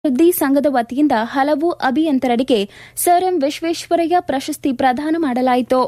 ಅಭಿವೃದ್ಧಿ ಸಂಘದ ವತಿಯಿಂದ ಹಲವು ಅಭಿಯಂತರರಿಗೆ ಸರ್ ಎಂ ವಿಶ್ವೇಶ್ವರಯ್ಯ ಪ್ರಶಸ್ತಿ ಪ್ರದಾನ ಮಾಡಲಾಯಿತು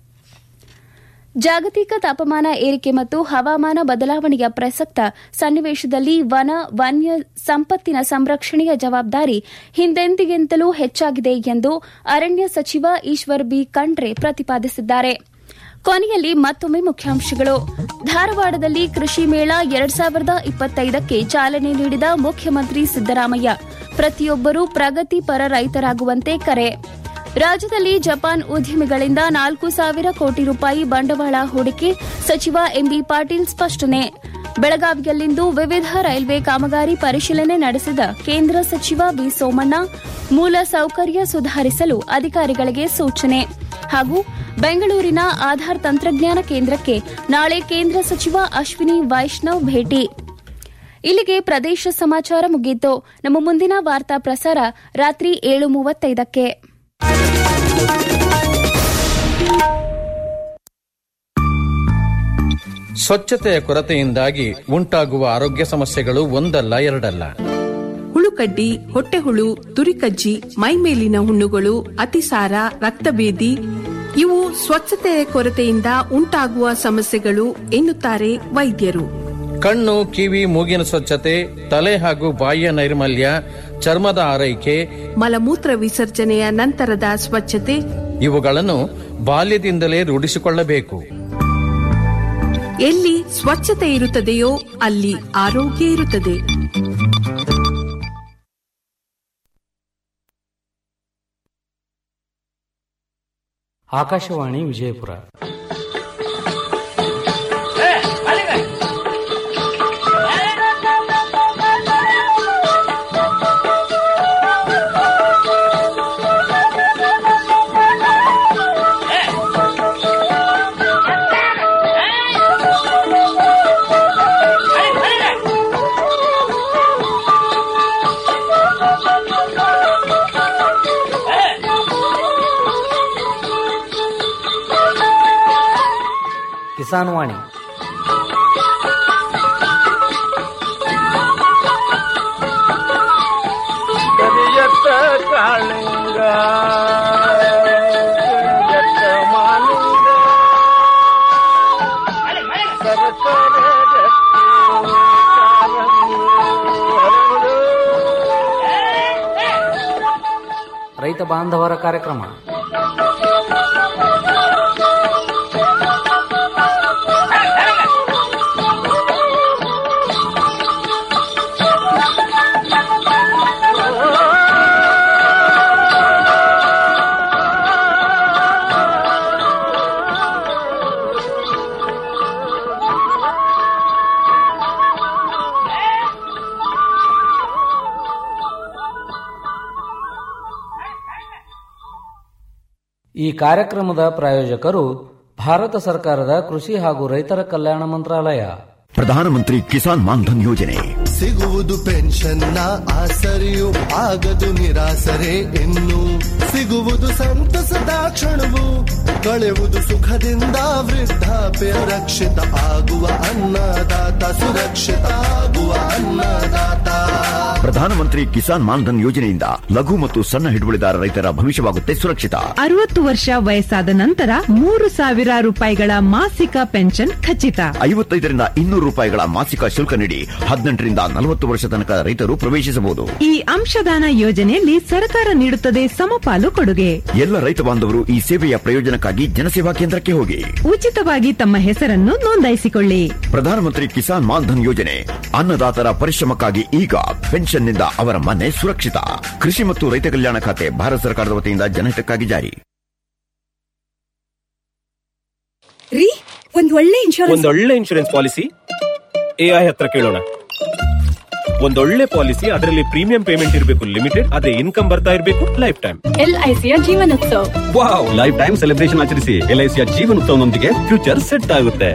ಜಾಗತಿಕ ತಾಪಮಾನ ಏರಿಕೆ ಮತ್ತು ಹವಾಮಾನ ಬದಲಾವಣೆಯ ಪ್ರಸಕ್ತ ಸನ್ನಿವೇಶದಲ್ಲಿ ವನ ವನ್ಯ ಸಂಪತ್ತಿನ ಸಂರಕ್ಷಣೆಯ ಜವಾಬ್ದಾರಿ ಹಿಂದೆಂದಿಗಿಂತಲೂ ಹೆಚ್ಚಾಗಿದೆ ಎಂದು ಅರಣ್ಯ ಸಚಿವ ಈಶ್ವರ್ ಬಿ ಖಂಡ್ರೆ ಪ್ರತಿಪಾದಿಸಿದ್ದಾರೆ ಕೊನೆಯಲ್ಲಿ ಮತ್ತೊಮ್ಮೆ ಮುಖ್ಯಾಂಶಗಳು ಧಾರವಾಡದಲ್ಲಿ ಕೃಷಿ ಮೇಳ ಎರಡ್ ಸಾವಿರದ ಇಪ್ಪತ್ತೈದಕ್ಕೆ ಚಾಲನೆ ನೀಡಿದ ಮುಖ್ಯಮಂತ್ರಿ ಸಿದ್ದರಾಮಯ್ಯ ಪ್ರತಿಯೊಬ್ಬರೂ ಪ್ರಗತಿಪರ ರೈತರಾಗುವಂತೆ ಕರೆ ರಾಜ್ಯದಲ್ಲಿ ಜಪಾನ್ ಉದ್ಯಮಿಗಳಿಂದ ನಾಲ್ಕು ಸಾವಿರ ಕೋಟಿ ರೂಪಾಯಿ ಬಂಡವಾಳ ಹೂಡಿಕೆ ಸಚಿವ ಎಂಬಿ ಪಾಟೀಲ್ ಸ್ಪಷ್ಟನೆ ಬೆಳಗಾವಿಯಲ್ಲಿಂದು ವಿವಿಧ ರೈಲ್ವೆ ಕಾಮಗಾರಿ ಪರಿಶೀಲನೆ ನಡೆಸಿದ ಕೇಂದ್ರ ಸಚಿವ ಬಿ ಸೋಮಣ್ಣ ಮೂಲ ಸೌಕರ್ಯ ಸುಧಾರಿಸಲು ಅಧಿಕಾರಿಗಳಿಗೆ ಸೂಚನೆ ಹಾಗೂ ಬೆಂಗಳೂರಿನ ಆಧಾರ್ ತಂತ್ರಜ್ಞಾನ ಕೇಂದ್ರಕ್ಕೆ ನಾಳೆ ಕೇಂದ್ರ ಸಚಿವ ಅಶ್ವಿನಿ ವೈಷ್ಣವ್ ಭೇಟಿ ಇಲ್ಲಿಗೆ ಪ್ರದೇಶ ಸಮಾಚಾರ ಮುಗಿಯಿತು ನಮ್ಮ ಮುಂದಿನ ವಾರ್ತಾ ಪ್ರಸಾರ ರಾತ್ರಿ ಏಳು ಮೂವತ್ತೈದಕ್ಕೆ ಸ್ವಚ್ಛತೆಯ ಕೊರತೆಯಿಂದಾಗಿ ಉಂಟಾಗುವ ಆರೋಗ್ಯ ಸಮಸ್ಯೆಗಳು ಒಂದಲ್ಲ ಎರಡಲ್ಲ ಹುಳುಕಡ್ಡಿ ಹೊಟ್ಟೆಹುಳು ತುರಿಕಜ್ಜಿ ಮೈಮೇಲಿನ ಹುಣ್ಣುಗಳು ಅತಿಸಾರ ರಕ್ತಭೇದಿ ಇವು ಸ್ವಚ್ಛತೆಯ ಕೊರತೆಯಿಂದ ಉಂಟಾಗುವ ಸಮಸ್ಯೆಗಳು ಎನ್ನುತ್ತಾರೆ ವೈದ್ಯರು ಕಣ್ಣು ಕಿವಿ ಮೂಗಿನ ಸ್ವಚ್ಛತೆ ತಲೆ ಹಾಗೂ ಬಾಯಿಯ ನೈರ್ಮಲ್ಯ ಚರ್ಮದ ಆರೈಕೆ ಮಲಮೂತ್ರ ವಿಸರ್ಜನೆಯ ನಂತರದ ಸ್ವಚ್ಛತೆ ಇವುಗಳನ್ನು ಬಾಲ್ಯದಿಂದಲೇ ರೂಢಿಸಿಕೊಳ್ಳಬೇಕು ಎಲ್ಲಿ ಸ್ವಚ್ಛತೆ ಇರುತ್ತದೆಯೋ ಅಲ್ಲಿ ಆರೋಗ್ಯ ಇರುತ್ತದೆ ಆಕಾಶವಾಣಿ ವಿಜಯಪುರ ಕಿಸಾನ್ ವಾಣಿ ಕರಿಯತ್ತ ಕಾಳಿಂಗ ಕರಿಯತ್ತ ಮಾಲಿಂಗ ಸರಕಾರ ರೈತ ಬಾಂಧವರ ಕಾರ್ಯಕ್ರಮ ಈ ಕಾರ್ಯಕ್ರಮದ ಪ್ರಾಯೋಜಕರು ಭಾರತ ಸರ್ಕಾರದ ಕೃಷಿ ಹಾಗೂ ರೈತರ ಕಲ್ಯಾಣ ಮಂತ್ರಾಲಯ ಪ್ರಧಾನಮಂತ್ರಿ ಕಿಸಾನ್ ಮಾನ್ಧನ್ ಯೋಜನೆ ಸಿಗುವುದು ಪೆನ್ಷನ್ನ ಆಸರೆಯು ಆಗದು ನಿರಾಸರೆ ಇನ್ನು ಸಿಗುವುದು ಸಂತಸದ ಕ್ಷಣವು ಕಳೆಯುವುದು ಸುಖದಿಂದ ವೃದ್ಧಾಪ್ಯ ರಕ್ಷಿತ ಆಗುವ ಅನ್ನದಾತ ಸುರಕ್ಷಿತ ಆಗುವ ಅನ್ನದಾತ ಪ್ರಧಾನಮಂತ್ರಿ ಕಿಸಾನ್ ಮಾನ್ಧನ್ ಯೋಜನೆಯಿಂದ ಲಘು ಮತ್ತು ಸಣ್ಣ ಹಿಡುವಳಿದಾರ ರೈತರ ಭವಿಷ್ಯವಾಗುತ್ತೆ ಸುರಕ್ಷಿತ ಅರವತ್ತು ವರ್ಷ ವಯಸ್ಸಾದ ನಂತರ ಮೂರು ಸಾವಿರ ರೂಪಾಯಿಗಳ ಮಾಸಿಕ ಪೆನ್ಷನ್ ಖಚಿತ ಐವತ್ತೈದರಿಂದ ಇನ್ನೂರು ರೂಪಾಯಿಗಳ ಮಾಸಿಕ ಶುಲ್ಕ ನೀಡಿ ಹದಿನೆಂಟರಿಂದ ನಲವತ್ತು ವರ್ಷ ತನಕ ರೈತರು ಪ್ರವೇಶಿಸಬಹುದು ಈ ಅಂಶದಾನ ಯೋಜನೆಯಲ್ಲಿ ಸರ್ಕಾರ ನೀಡುತ್ತದೆ ಸಮಪಾಲು ಕೊಡುಗೆ ಎಲ್ಲ ರೈತ ಬಾಂಧವರು ಈ ಸೇವೆಯ ಪ್ರಯೋಜನಕ್ಕಾಗಿ ಜನಸೇವಾ ಕೇಂದ್ರಕ್ಕೆ ಹೋಗಿ ಉಚಿತವಾಗಿ ತಮ್ಮ ಹೆಸರನ್ನು ನೋಂದಾಯಿಸಿಕೊಳ್ಳಿ ಪ್ರಧಾನಮಂತ್ರಿ ಕಿಸಾನ್ ಮಾನ್ಧನ್ ಯೋಜನೆ ಅನ್ನದಾತರ ಪರಿಶ್ರಮಕ್ಕಾಗಿ ಈಗ ಪೆನ್ಷನ್ನಿಂದ ಅವರ ಮನೆ ಸುರಕ್ಷಿತ ಕೃಷಿ ಮತ್ತು ರೈತ ಕಲ್ಯಾಣ ಖಾತೆ ಭಾರತ ಸರ್ಕಾರದ ವತಿಯಿಂದ ಜನಹಿತಕ್ಕಾಗಿ ಜಾರಿ ರೀ ಒಂದ್ ಒಳ್ಳೆ ಇನ್ಶೂರೆನ್ಸ್ ಒಂದೊಳ್ಳೆ ಇನ್ಶೂರೆನ್ಸ್ ಪಾಲಿಸಿ ಎಐ ಹತ್ರ ಕೇಳೋಣ ಒಂದೊಳ್ಳೆ ಪಾಲಿಸಿ ಅದರಲ್ಲಿ ಪ್ರೀಮಿಯಂ ಪೇಮೆಂಟ್ ಇರಬೇಕು ಲಿಮಿಟೆಡ್ ಅದೇ ಇನ್ಕಮ್ ಬರ್ತಾ ಇರಬೇಕು ಲೈಫ್ ಟೈಮ್ ಎಲ್ಐಸಿಯ ಜೀವನೋತ್ಸವ ವಾವ್ ಲೈಫ್ ಟೈಮ್ ಸೆಲೆಬ್ರೇಷನ್ ಆಚರಿಸಿ ಎಲ್ಐಸಿಯ ಜೀವನೋತ್ಸವನೊಂದಿಗೆ ಫ್ಯೂಚರ್ ಸೆಟ್ ಆಗುತ್ತೆ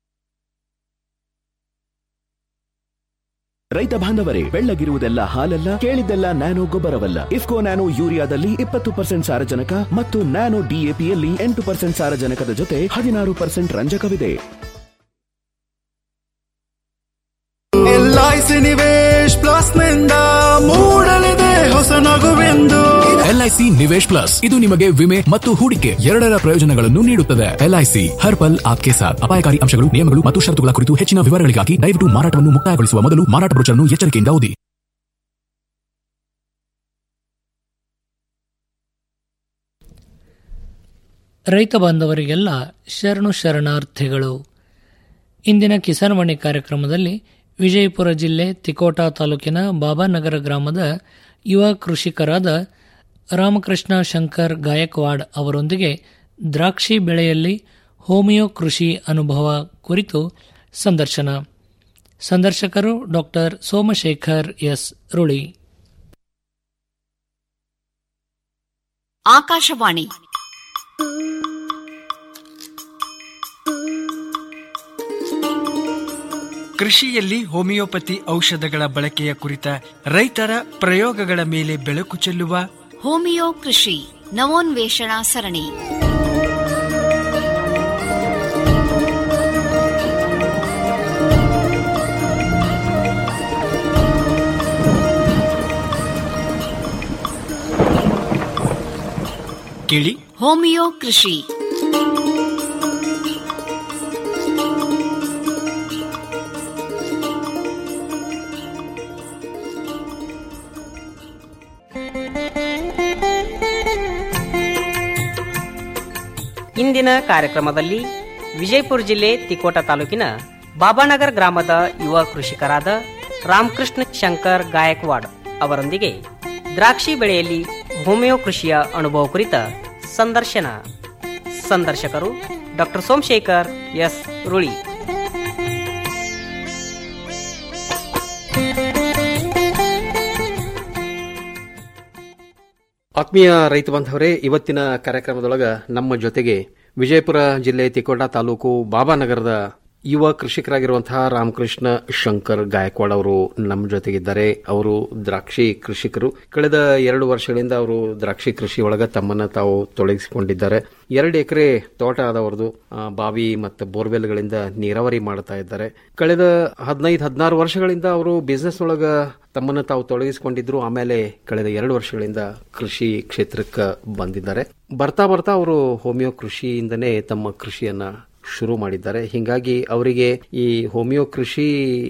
ರೈತ ಬಾಂಧವರೇ ಬೆಳ್ಳಗಿರುವುದೆಲ್ಲ ಹಾಲಲ್ಲ ಕೇಳಿದ್ದೆಲ್ಲ ನ್ಯಾನೋ ಗೊಬ್ಬರವಲ್ಲ ಇಫ್ಕೋ ನ್ಯಾನೋ ಯೂರಿಯಾದಲ್ಲಿ ಇಪ್ಪತ್ತು ಪರ್ಸೆಂಟ್ ಸಾರಜನಕ ಮತ್ತು ನ್ಯಾನೋ ಡಿಎಪಿಯಲ್ಲಿ ಎಂಟು ಪರ್ಸೆಂಟ್ ಸಾರಜನಕದ ಜೊತೆ ಹದಿನಾರು ಪರ್ಸೆಂಟ್ ರಂಜಕವಿದೆ ಎಲ್ಐಸಿ ನಿವೇಶ್ ಪ್ಲಸ್ ನಿಂದ ಮೂಡಲಿ ಎಲ್ಐಸಿ ನಿವೇಶ್ ಪ್ಲಸ್ ಇದು ನಿಮಗೆ ವಿಮೆ ಮತ್ತು ಹೂಡಿಕೆ ಎರಡರ ಪ್ರಯೋಜನಗಳನ್ನು ನೀಡುತ್ತದೆ ಎಲ್ಐಸಿ ಹರ್ ಪಲ್ ಆಪ್ಕೆ ಸಾಥ್ ಅಪಾಯಕಾರಿ ಅಂಶಗಳು ನಿಯಮಗಳು ಮತ್ತು ಷರತ್ತುಗಳ ಕುರಿತು ಹೆಚ್ಚಿನ ವಿವರಗಳಿಗಾಗಿ ದಯವಿಟ್ಟು ಮಾರಾಟವನ್ನು ಮುಕ್ತಾಯಗೊಳಿಸುವ ಮೊದಲು ಮಾರಾಟ ಬ್ರೋಚರ್ನ್ನು ಎಚ್ಚರಿಕೆಯಿಂದ ಓದಿ ರೈತ ಬಾಂಧವರಿಗೆಲ್ಲ ಶರಣು ಶರಣಾರ್ಥಿಗಳು ಇಂದಿನ ಕಿಸಾನ್ವಾಣಿ ಕಾರ್ಯಕ್ರಮದಲ್ಲಿ ವಿಜಯಪುರ ಜಿಲ್ಲೆ ತಿಕೋಟಾ ತಾಲೂಕಿನ ಬಾಬಾನಗರ ಗ್ರಾಮದ ಯುವ ಕೃಷಿಕರಾದ ರಾಮಕೃಷ್ಣ ಶಂಕರ್ ಗಾಯಕ್ವಾಡ್ ಅವರೊಂದಿಗೆ ದ್ರಾಕ್ಷಿ ಬೆಳೆಯಲ್ಲಿ ಹೋಮಿಯೋ ಕೃಷಿ ಅನುಭವ ಕುರಿತು ಸಂದರ್ಶನ ಸಂದರ್ಶಕರು ಡಾಕ್ಟರ್ ಸೋಮಶೇಖರ್ ಎಸ್ ರುಳಿ ಆಕಾಶವಾಣಿ ಕೃಷಿಯಲ್ಲಿ ಹೋಮಿಯೋಪತಿ ಔಷಧಗಳ ಬಳಕೆಯ ಕುರಿತ ರೈತರ ಪ್ರಯೋಗಗಳ ಮೇಲೆ ಬೆಳಕು ಚೆಲ್ಲುವ ಹೋಮಿಯೋ ಕೃಷಿ ನವೋನ್ವೇಷಣಾ ಸರಣಿ ಕೇಳಿ ಹೋಮಿಯೋ ಕೃಷಿ ಇಂದಿನ ಕಾರ್ಯಕ್ರಮದಲ್ಲಿ ವಿಜಯಪುರ ಜಿಲ್ಲೆ ತಿಕೋಟ ತಾಲೂಕಿನ ಬಾಬಾನಗರ್ ಗ್ರಾಮದ ಯುವ ಕೃಷಿಕರಾದ ರಾಮಕೃಷ್ಣ ಶಂಕರ್ ಗಾಯಕ್ವಾಡ್ ಅವರೊಂದಿಗೆ ದ್ರಾಕ್ಷಿ ಬೆಳೆಯಲ್ಲಿ ಹೋಮಿಯೋ ಕೃಷಿಯ ಅನುಭವ ಕುರಿತ ಸಂದರ್ಶನ ಸಂದರ್ಶಕರು ಡಾಕ್ಟರ್ ಸೋಮಶೇಖರ್ ಎಸ್ ರುಳಿ ಆತ್ಮೀಯ ರೈತ ಬಾಂಧವರೇ ಇವತ್ತಿನ ಕಾರ್ಯಕ್ರಮದೊಳಗ ನಮ್ಮ ಜೊತೆಗೆ ವಿಜಯಪುರ ಜಿಲ್ಲೆ ತಿಕೋಟ ತಾಲೂಕು ಬಾಬಾನಗರದ ಯುವ ಕೃಷಿಕರಾಗಿರುವಂತಹ ರಾಮಕೃಷ್ಣ ಶಂಕರ್ ಗಾಯಕ್ವಾಡ್ ಅವರು ನಮ್ಮ ಜೊತೆಗಿದ್ದಾರೆ ಅವರು ದ್ರಾಕ್ಷಿ ಕೃಷಿಕರು ಕಳೆದ ಎರಡು ವರ್ಷಗಳಿಂದ ಅವರು ದ್ರಾಕ್ಷಿ ಕೃಷಿ ಒಳಗ ತಮ್ಮನ್ನ ತಾವು ತೊಡಗಿಸಿಕೊಂಡಿದ್ದಾರೆ ಎರಡು ಎಕರೆ ತೋಟ ಆದವರದು ಆ, ಬಾವಿ ಮತ್ತು ಬೋರ್ವೆಲ್ಗಳಿಂದ ನೀರಾವರಿ ಮಾಡ್ತಾ ಇದ್ದಾರೆ ಕಳೆದ ಹದಿನೈದು ಹದಿನಾರು ವರ್ಷಗಳಿಂದ ಅವರು ಬಿಸ್ನೆಸ್ ಒಳಗ ತಮ್ಮನ್ನು ತಾವು ತೊಡಗಿಸಿಕೊಂಡಿದ್ರು ಆಮೇಲೆ ಕಳೆದ ಎರಡು ವರ್ಷಗಳಿಂದ ಕೃಷಿ ಕ್ಷೇತ್ರಕ್ಕೆ ಬಂದಿದ್ದಾರೆ ಬರ್ತಾ ಬರ್ತಾ ಅವರು ಹೋಮಿಯೋ ಕೃಷಿಯಿಂದನೇ ತಮ್ಮ ಕೃಷಿಯನ್ನ ಶುರು ಮಾಡಿದ್ದಾರೆ ಹಿಂಗಾಗಿ ಅವರಿಗೆ ಈ ಹೋಮಿಯೋ ಕೃಷಿ